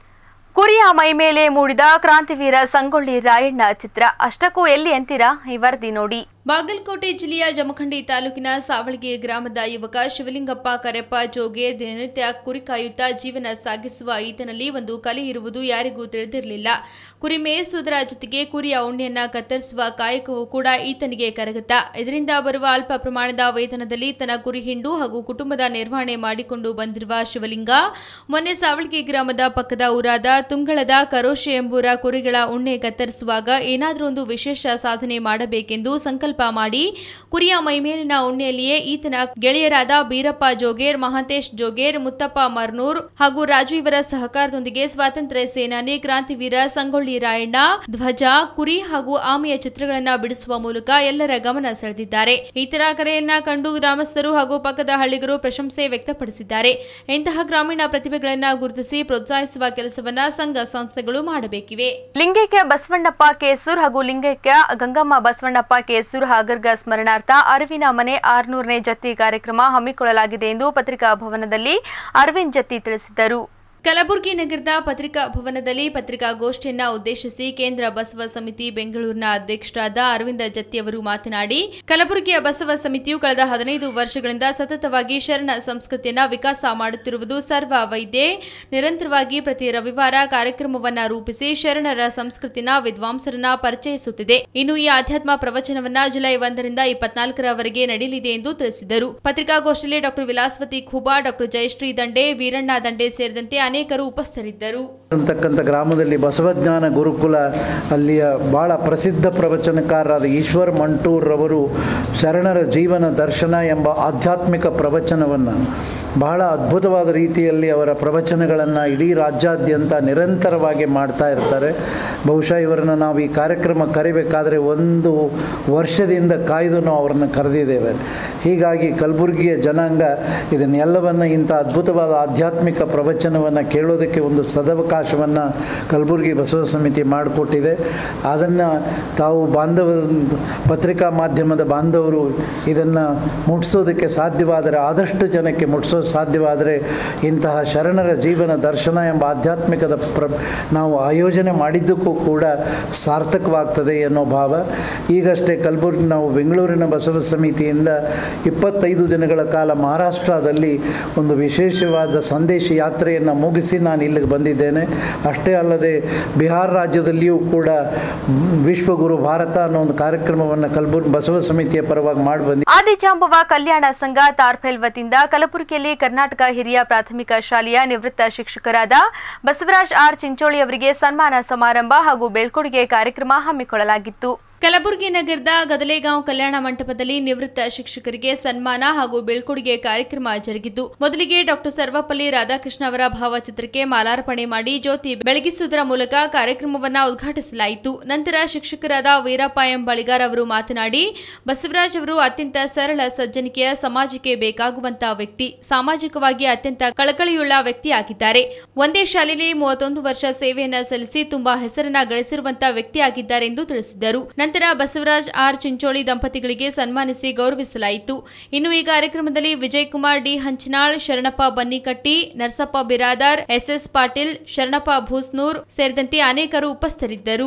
ಕುರಿಯ ಮೈ ಮೇಲೆ ಮೂಡಿದ ಕ್ರಾಂತಿವೀರ ಸಂಗೊಳ್ಳಿ ರಾಯಣ್ಣ ಚಿತ್ರ ಅಷ್ಟಕ್ಕೂ ಎಲ್ಲಿ ಅಂತೀರಾ ಈ ವರದಿ ನೋಡಿ ಬಾಗಲಕೋಟೆ ಜಿಲ್ಲೆಯ ಜಮಖಂಡಿ ತಾಲೂಕಿನ ಸಾವಳಗಿ ಗ್ರಾಮದ ಯುವಕ ಶಿವಲಿಂಗಪ್ಪ ಕರೆಪ್ಪ ಜೋಗೆ ದಿನನಿತ್ಯ ಕುರಿ ಕಾಯುತ್ತಾ ಜೀವನ ಸಾಗಿಸುವ ಈತನಲ್ಲಿ ಒಂದು ಕಲೆ ಇರುವುದು ಯಾರಿಗೂ ತಿಳಿದಿರಲಿಲ್ಲ ಕುರಿ ಮೇಯಿಸುವುದರ ಜೊತೆಗೆ ಕುರಿಯ ಉಣ್ಣೆಯನ್ನ ಕತ್ತರಿಸುವ ಕಾಯಕವೂ ಕೂಡ ಈತನಿಗೆ ಕರಗತ ಇದರಿಂದ ಬರುವ ಅಲ್ಪ ಪ್ರಮಾಣದ ವೇತನದಲ್ಲಿ ತನ್ನ ಕುರಿ ಹಿಂಡು ಹಾಗೂ ಕುಟುಂಬದ ನಿರ್ವಹಣೆ ಮಾಡಿಕೊಂಡು ಬಂದಿರುವ ಶಿವಲಿಂಗ ಮೊನ್ನೆ ಸಾವಳಗಿ ಗ್ರಾಮದ ಪಕ್ಕದ ಊರಾದ ತುಂಗಳದ ಕರೋಶೆ ಎಂಬೂರ ಕುರಿಗಳ ಉಣ್ಣೆ ಕತ್ತರಿಸುವಾಗ ಏನಾದರೂ ಒಂದು ವಿಶೇಷ ಸಾಧನೆ ಮಾಡಬೇಕೆಂದು ಸಂಕಲ್ಪ ಮಾಡಿ ಕುರಿಯ ಮೈಮೇಲಿನ ಉಣ್ಣೆಯಲ್ಲಿಯೇ ಈತನ ಗೆಳೆಯರಾದ ಬೀರಪ್ಪ ಜೋಗೇರ್ ಮಹಾಂತೇಶ್ ಜೋಗೇರ್ ಮುತ್ತಪ್ಪ ಮರ್ನೂರ್ ಹಾಗೂ ರಾಜು ಇವರ ಸಹಕಾರದೊಂದಿಗೆ ಸ್ವಾತಂತ್ರ್ಯ ಸೇನಾನಿ ಕ್ರಾಂತಿವೀರ ಸಂಗೊಳ್ಳಿ ರಾಯಣ್ಣ ಧ್ವಜ ಕುರಿ ಹಾಗೂ ಆಮೆಯ ಚಿತ್ರಗಳನ್ನ ಬಿಡಿಸುವ ಮೂಲಕ ಎಲ್ಲರ ಗಮನ ಸೆಳೆದಿದ್ದಾರೆ ಈತರ ಕರೆಯನ್ನ ಕಂಡು ಗ್ರಾಮಸ್ಥರು ಹಾಗೂ ಪಕ್ಕದ ಹಳ್ಳಿಗರು ಪ್ರಶಂಸೆ ವ್ಯಕ್ತಪಡಿಸಿದ್ದಾರೆ ಇಂತಹ ಗ್ರಾಮೀಣ ಪ್ರತಿಭೆಗಳನ್ನ ಗುರುತಿಸಿ ಪ್ರೋತ್ಸಾಹಿಸುವ ಕೆಲಸವನ್ನ ಸಂಘ ಸಂಸ್ಥೆಗಳು ಮಾಡಬೇಕಿವೆ ಲಿಂಗೈಕ್ಯ ಬಸವಣ್ಣಪ್ಪ ಕೇಸೂರ್ ಹಾಗೂ ಲಿಂಗೈಕ್ಯ ಗಂಗಮ್ಮ ಬಸವಣ್ಣಪ್ಪ ಕೇಸೂರ್ ಹಾಗರ್ಗ ಸ್ಮರಣಾರ್ಥ ಅರಿವಿನ ಮನೆ ಆರ್ನೂರನೇ ಜತ್ತಿ ಕಾರ್ಯಕ್ರಮ ಹಮ್ಮಿಕೊಳ್ಳಲಾಗಿದೆ ಎಂದು ಪತ್ರಿಕಾ ಭವನದಲ್ಲಿ ಅರವಿಂದ್ ಜತ್ತಿ ತಿಳಿಸಿದರು ಕಲಬುರಗಿ ನಗರದ ಪತ್ರಿಕಾ ಭವನದಲ್ಲಿ ಪತ್ರಿಕಾಗೋಷ್ಠಿಯನ್ನ ಉದ್ದೇಶಿಸಿ ಕೇಂದ್ರ ಬಸವ ಸಮಿತಿ ಬೆಂಗಳೂರಿನ ಅಧ್ಯಕ್ಷರಾದ ಅರವಿಂದ ಜತ್ತಿ ಅವರು ಮಾತನಾಡಿ ಕಲಬುರಗಿಯ ಬಸವ ಸಮಿತಿಯು ಕಳೆದ ಹದಿನೈದು ವರ್ಷಗಳಿಂದ ಸತತವಾಗಿ ಶರಣ ಸಂಸ್ಕೃತಿಯನ್ನ ವಿಕಾಸ ಮಾಡುತ್ತಿರುವುದು ಸರ್ವ ವೈದ್ಯೆ ನಿರಂತರವಾಗಿ ಪ್ರತಿ ರವಿವಾರ ಕಾರ್ಯಕ್ರಮವನ್ನ ರೂಪಿಸಿ ಶರಣರ ಸಂಸ್ಕೃತಿನ ವಿದ್ವಾಂಸರನ್ನ ಪರಿಚಯಿಸುತ್ತಿದೆ ಇನ್ನು ಈ ಆಧ್ಯಾತ್ಮ ಪ್ರವಚನವನ್ನ ಜುಲೈ ಒಂದರಿಂದ ಇಪ್ಪತ್ನಾಲ್ಕರವರೆಗೆ ನಡೆಯಲಿದೆ ಎಂದು ತಿಳಿಸಿದರು ಪತ್ರಿಕಾಗೋಷ್ಠಿಯಲ್ಲಿ ಡಾಕ್ಟರ್ ವಿಲಾಸವತಿ ಖೂಬಾ ಡಾಕ್ಟರ್ ಜಯಶ್ರೀ ದಂಡೆ ವೀರಣ್ಣ ದಂಡೆ ಸೇರಿದಂತೆ ಅನೇಕರು ಉಪಸ್ಥಿತರಿದ್ದರು ಅಂತಕ್ಕಂಥ ಗ್ರಾಮದಲ್ಲಿ ಬಸವಜ್ಞಾನ ಗುರುಕುಲ ಅಲ್ಲಿಯ ಭಾಳ ಪ್ರಸಿದ್ಧ ಪ್ರವಚನಕಾರರಾದ ಈಶ್ವರ್ ಮಂಟೂರ್ರವರು ಶರಣರ ಜೀವನ ದರ್ಶನ ಎಂಬ ಆಧ್ಯಾತ್ಮಿಕ ಪ್ರವಚನವನ್ನು ಬಹಳ ಅದ್ಭುತವಾದ ರೀತಿಯಲ್ಲಿ ಅವರ ಪ್ರವಚನಗಳನ್ನು ಇಡೀ ರಾಜ್ಯಾದ್ಯಂತ ನಿರಂತರವಾಗಿ ಮಾಡ್ತಾ ಇರ್ತಾರೆ ಬಹುಶಃ ಇವರನ್ನು ನಾವು ಈ ಕಾರ್ಯಕ್ರಮ ಕರಿಬೇಕಾದರೆ ಒಂದು ವರ್ಷದಿಂದ ಕಾಯ್ದು ನಾವು ಅವರನ್ನು ಕರೆದಿದ್ದೇವೆ ಹೀಗಾಗಿ ಕಲಬುರಗಿಯ ಜನಾಂಗ ಇದನ್ನೆಲ್ಲವನ್ನು ಇಂಥ ಅದ್ಭುತವಾದ ಆಧ್ಯಾತ್ಮಿಕ ಪ್ರವಚನವನ್ನು ಕೇಳೋದಕ್ಕೆ ಒಂದು ಸದವಕಾಶವನ್ನು ಕಲಬುರಗಿ ಬಸವ ಸಮಿತಿ ಮಾಡಿಕೊಟ್ಟಿದೆ ಅದನ್ನು ತಾವು ಬಾಂಧವ ಪತ್ರಿಕಾ ಮಾಧ್ಯಮದ ಬಾಂಧವರು ಇದನ್ನು ಮುಟ್ಟಿಸೋದಕ್ಕೆ ಸಾಧ್ಯವಾದರೆ ಆದಷ್ಟು ಜನಕ್ಕೆ ಮುಟ್ಟಿಸೋ ಸಾಧ್ಯವಾದರೆ ಇಂತಹ ಶರಣರ ಜೀವನ ದರ್ಶನ ಎಂಬ ಆಧ್ಯಾತ್ಮಿಕದ ಪ್ರ ನಾವು ಆಯೋಜನೆ ಮಾಡಿದ್ದಕ್ಕೂ ಕೂಡ ಸಾರ್ಥಕವಾಗ್ತದೆ ಅನ್ನೋ ಭಾವ ಈಗಷ್ಟೇ ಕಲಬುರಗಿ ನಾವು ಬೆಂಗಳೂರಿನ ಬಸವ ಸಮಿತಿಯಿಂದ ಇಪ್ಪತ್ತೈದು ದಿನಗಳ ಕಾಲ ಮಹಾರಾಷ್ಟ್ರದಲ್ಲಿ ಒಂದು ವಿಶೇಷವಾದ ಸಂದೇಶ ಯಾತ್ರೆಯನ್ನು ಮುಗಿಸಿ ನಾನು ಇಲ್ಲಿಗೆ ಬಂದಿದ್ದೇನೆ ಅಷ್ಟೇ ಅಲ್ಲದೆ ಬಿಹಾರ ರಾಜ್ಯದಲ್ಲಿಯೂ ಕೂಡ ವಿಶ್ವಗುರು ಭಾರತ ಅನ್ನೋ ಒಂದು ಕಾರ್ಯಕ್ರಮವನ್ನು ಕಲಬುರ್ಗಿ ಬಸವ ಸಮಿತಿಯ ಪರವಾಗಿ ಮಾಡಿ ಬಂದಿ ಆದಿಜಾಂಬವ ಕಲ್ಯಾಣ ಸಂಘ ತಾರ್ಫೆಲ್ ವತಿಯಿಂದ ಕಲಬುರಗಿಯಲ್ಲಿ ಕರ್ನಾಟಕ ಹಿರಿಯ ಪ್ರಾಥಮಿಕ ಶಾಲೆಯ ನಿವೃತ್ತ ಶಿಕ್ಷಕರಾದ ಬಸವರಾಜ್ ಆರ್ ಚಿಂಚೋಳಿ ಅವರಿಗೆ ಸನ್ಮಾನ ಸಮಾರಂಭ ಹಾಗೂ ಬೀಳ್ಕೊಡುಗೆ ಕಾರ್ಯಕ್ರಮ ಹಮ್ಮಿಕೊಳ್ಳಲಾಗಿತ್ತು ಕಲಬುರಗಿ ನಗರದ ಗದಲೆಗಾಂವ್ ಕಲ್ಯಾಣ ಮಂಟಪದಲ್ಲಿ ನಿವೃತ್ತ ಶಿಕ್ಷಕರಿಗೆ ಸನ್ಮಾನ ಹಾಗೂ ಬೀಳ್ಕೊಡುಗೆ ಕಾರ್ಯಕ್ರಮ ಜರುಗಿತು ಮೊದಲಿಗೆ ಡಾಕ್ಟರ್ ಸರ್ವಪಲ್ಲಿ ರಾಧಾಕೃಷ್ಣ ಅವರ ಭಾವಚಿತ್ರಕ್ಕೆ ಮಾಲಾರ್ಪಣೆ ಮಾಡಿ ಜ್ಯೋತಿ ಬೆಳಗಿಸುವುದರ ಮೂಲಕ ಕಾರ್ಯಕ್ರಮವನ್ನ ಉದ್ಘಾಟಿಸಲಾಯಿತು ನಂತರ ಶಿಕ್ಷಕರಾದ ವೀರಪ್ಪ ಎಂ ಬಳಿಗಾರ್ ಅವರು ಮಾತನಾಡಿ ಬಸವರಾಜ್ ಅವರು ಅತ್ಯಂತ ಸರಳ ಸಜ್ಜನಿಕೆಯ ಸಮಾಜಕ್ಕೆ ಬೇಕಾಗುವಂತಹ ವ್ಯಕ್ತಿ ಸಾಮಾಜಿಕವಾಗಿ ಅತ್ಯಂತ ಕಳಕಳಿಯುಳ್ಳ ವ್ಯಕ್ತಿಯಾಗಿದ್ದಾರೆ ಒಂದೇ ಶಾಲೆಯಲ್ಲಿ ಮೂವತ್ತೊಂದು ವರ್ಷ ಸೇವೆಯನ್ನ ಸಲ್ಲಿಸಿ ತುಂಬಾ ಹೆಸರನ್ನ ಗಳಿಸಿರುವಂತಹ ವ್ಯಕ್ತಿಯಾಗಿದ್ದಾರೆ ಎಂದು ತಿಳಿಸಿದರು ನಂತರ ಬಸವರಾಜ್ ಆರ್ ಚಿಂಚೋಳಿ ದಂಪತಿಗಳಿಗೆ ಸನ್ಮಾನಿಸಿ ಗೌರವಿಸಲಾಯಿತು ಇನ್ನು ಈ ಕಾರ್ಯಕ್ರಮದಲ್ಲಿ ವಿಜಯ್ ಕುಮಾರ್ ಡಿ ಹಂಚಿನಾಳ್ ಶರಣಪ್ಪ ಬನ್ನಿಕಟ್ಟಿ ನರಸಪ್ಪ ಬಿರಾದಾರ್ ಎಸ್ಎಸ್ ಪಾಟೀಲ್ ಶರಣಪ್ಪ ಭೂಸ್ನೂರ್ ಸೇರಿದಂತೆ ಅನೇಕರು ಉಪಸ್ಥಿತರಿದ್ದರು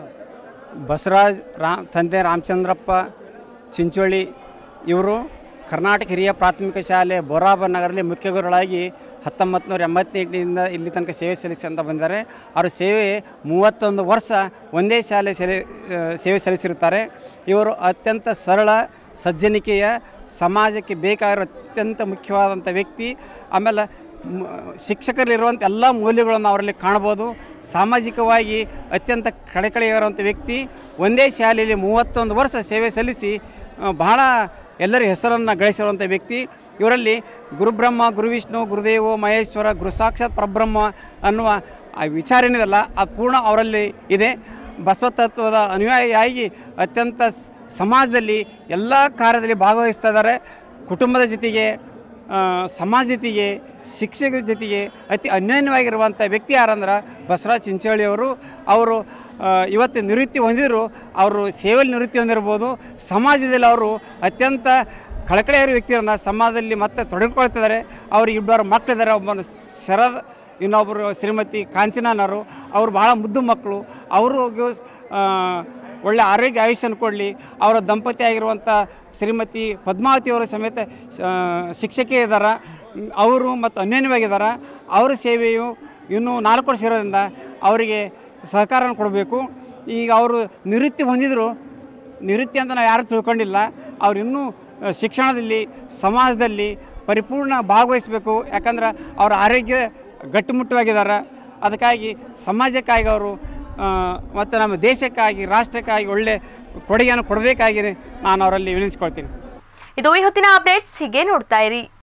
ಬಸವರಾಜ್ ರಾಮ್ ತಂದೆ ರಾಮಚಂದ್ರಪ್ಪ ಚಿಂಚೋಳಿ ಇವರು ಕರ್ನಾಟಕ ಹಿರಿಯ ಪ್ರಾಥಮಿಕ ಶಾಲೆ ಬೋರಾಬ ನಗರದಲ್ಲಿ ಮುಖ್ಯ ಗುರುಗಳಾಗಿ ಹತ್ತೊಂಬತ್ತು ನೂರ ಎಂಬತ್ತೆಂಟರಿಂದ ಇಲ್ಲಿ ತನಕ ಸೇವೆ ಸಲ್ಲಿಸಿ ಅಂತ ಬಂದಿದ್ದಾರೆ ಅವರ ಸೇವೆ ಮೂವತ್ತೊಂದು ವರ್ಷ ಒಂದೇ ಶಾಲೆ ಸೆಲೆ ಆ, ಸೇವೆ ಸಲ್ಲಿಸಿರುತ್ತಾರೆ ಇವರು ಅತ್ಯಂತ ಸರಳ ಸಜ್ಜನಿಕೆಯ ಸಮಾಜಕ್ಕೆ ಬೇಕಾಗಿರೋ ಅತ್ಯಂತ ಮುಖ್ಯವಾದಂಥ ವ್ಯಕ್ತಿ ಆಮೇಲೆ ಮ್- ಶಿಕ್ಷಕರಲ್ಲಿರುವಂಥ ಎಲ್ಲ ಮೌಲ್ಯಗಳನ್ನು ಅವರಲ್ಲಿ ಕಾಣ್ಬೋದು ಸಾಮಾಜಿಕವಾಗಿ ಅತ್ಯಂತ ಕಳಕಳಿಯಾಗಿರುವಂಥ ವ್ಯಕ್ತಿ ಒಂದೇ ಶಾಲೆಯಲ್ಲಿ ಮೂವತ್ತೊಂದು ವರ್ಷ ಸೇವೆ ಸಲ್ಲಿಸಿ ಆ, ಬಹಳ ಎಲ್ಲರ ಹೆಸರನ್ನು ಗಳಿಸಿರುವಂಥ ವ್ಯಕ್ತಿ ಇವರಲ್ಲಿ ಗುರುಬ್ರಹ್ಮ ಗುರುವಿಷ್ಣು ಗುರುದೇವೋ ಮಹೇಶ್ವರ ಗುರು ಸಾಕ್ಷಾತ್ ಪರಬ್ರಹ್ಮ ಅನ್ನುವ ಆ ವಿಚಾರ ಏನಿದೆಲ್ಲ ಅದು ಪೂರ್ಣ ಅವರಲ್ಲಿ ಇದೆ ಬಸವ ತತ್ವದ ಅನುಯಾಯಿಯಾಗಿ ಅತ್ಯಂತ ಸ್- ಸಮಾಜದಲ್ಲಿ ಎಲ್ಲ ಕಾರ್ಯದಲ್ಲಿ ಭಾಗವಹಿಸ್ತಾ ಇದ್ದಾರೆ ಕುಟುಂಬದ ಜೊತೆಗೆ ಆ, ಸಮಾಜ ಜೊತೆಗೆ ಶಿಕ್ಷಕರ ಜೊತೆಗೆ ಅತಿ ಅನ್ಯೋನ್ಯವಾಗಿರುವಂಥ ವ್ಯಕ್ತಿ ಯಾರಂದ್ರೆ ಬಸವರಾಜ್ ಚಿಂಚೋಳಿಯವರು ಅವರು ಆ, ಇವತ್ತು ನಿವೃತ್ತಿ ಹೊಂದಿದ್ರು ಅವರು ಸೇವೆಯಲ್ಲಿ ನಿವೃತ್ತಿ ಹೊಂದಿರ್ಬೋದು ಸಮಾಜದಲ್ಲಿ ಅವರು ಅತ್ಯಂತ ಕಳಕಳಿಯಾಗಿರೋ ವ್ಯಕ್ತಿಯರನ್ನ ಸಮಾಜದಲ್ಲಿ ಮತ್ತೆ ತೊಡಗಿಕೊಳ್ತಿದ್ದಾರೆ ಅವ್ರಿಗೆ ಇಬ್ಬರು ಮಕ್ಕಳಿದ್ದಾರೆ ಒಬ್ಬನು ಶರದ್ ಇನ್ನೊಬ್ಬರು ಶ್ರೀಮತಿ ಕಾಂಚನನವರು ಅವರು ಭಾಳ ಮುದ್ದು ಮಕ್ಕಳು ಅವ್ರಿಗೂ ಆ, ಒಳ್ಳೆ ಆರೋಗ್ಯ ಆಯುಷ್ಯನ ಕೊಡಲಿ ಅವರ ದಂಪತಿ ಆಗಿರುವಂಥ ಶ್ರೀಮತಿ ಪದ್ಮಾವತಿಯವರ ಸಮೇತ ಆ, ಶಿಕ್ಷಕಿ ಇದ್ದಾರೆ ಅವರು ಮತ್ತು ಅನ್ಯೋನ್ಯವಾಗಿದ್ದಾರೆ ಅವರ ಸೇವೆಯು ಇನ್ನೂ ನಾಲ್ಕು ವರ್ಷ ಇರೋದ್ರಿಂದ ಅವರಿಗೆ ಸಹಕಾರ ಕೊಡಬೇಕು ಈಗ ಅವರು ನಿವೃತ್ತಿ ಹೊಂದಿದ್ರು ನಿವೃತ್ತಿ ಅಂತ ನಾವು ಯಾರೂ ತಿಳ್ಕೊಂಡಿಲ್ಲ ಅವ್ರು ಇನ್ನೂ ಆ, ಶಿಕ್ಷಣದಲ್ಲಿ ಸಮಾಜದಲ್ಲಿ ಪರಿಪೂರ್ಣ ಭಾಗವಹಿಸಬೇಕು ಯಾಕಂದ್ರೆ ಅವರ ಆರೋಗ್ಯ ಗಟ್ಟಿಮುಟ್ಟವಾಗಿದ್ದಾರೆ ಅದಕ್ಕಾಗಿ ಸಮಾಜಕ್ಕಾಗಿ ಅವರು ಆ, ಮತ್ತು ನಮ್ಮ ದೇಶಕ್ಕಾಗಿ ರಾಷ್ಟ್ರಕ್ಕಾಗಿ ಒಳ್ಳೆ ಕೊಡುಗೆಯನ್ನು ಕೊಡಬೇಕಾಗಿ ನಾನು ಅವರಲ್ಲಿ ವಿನಿಸ್ಕೊಳ್ತೀನಿ ಇದು ಈ ಹೊತ್ತಿನ ಅಪ್ಡೇಟ್ಸ್ ಹೀಗೆ ನೋಡ್ತಾ ಇರಿ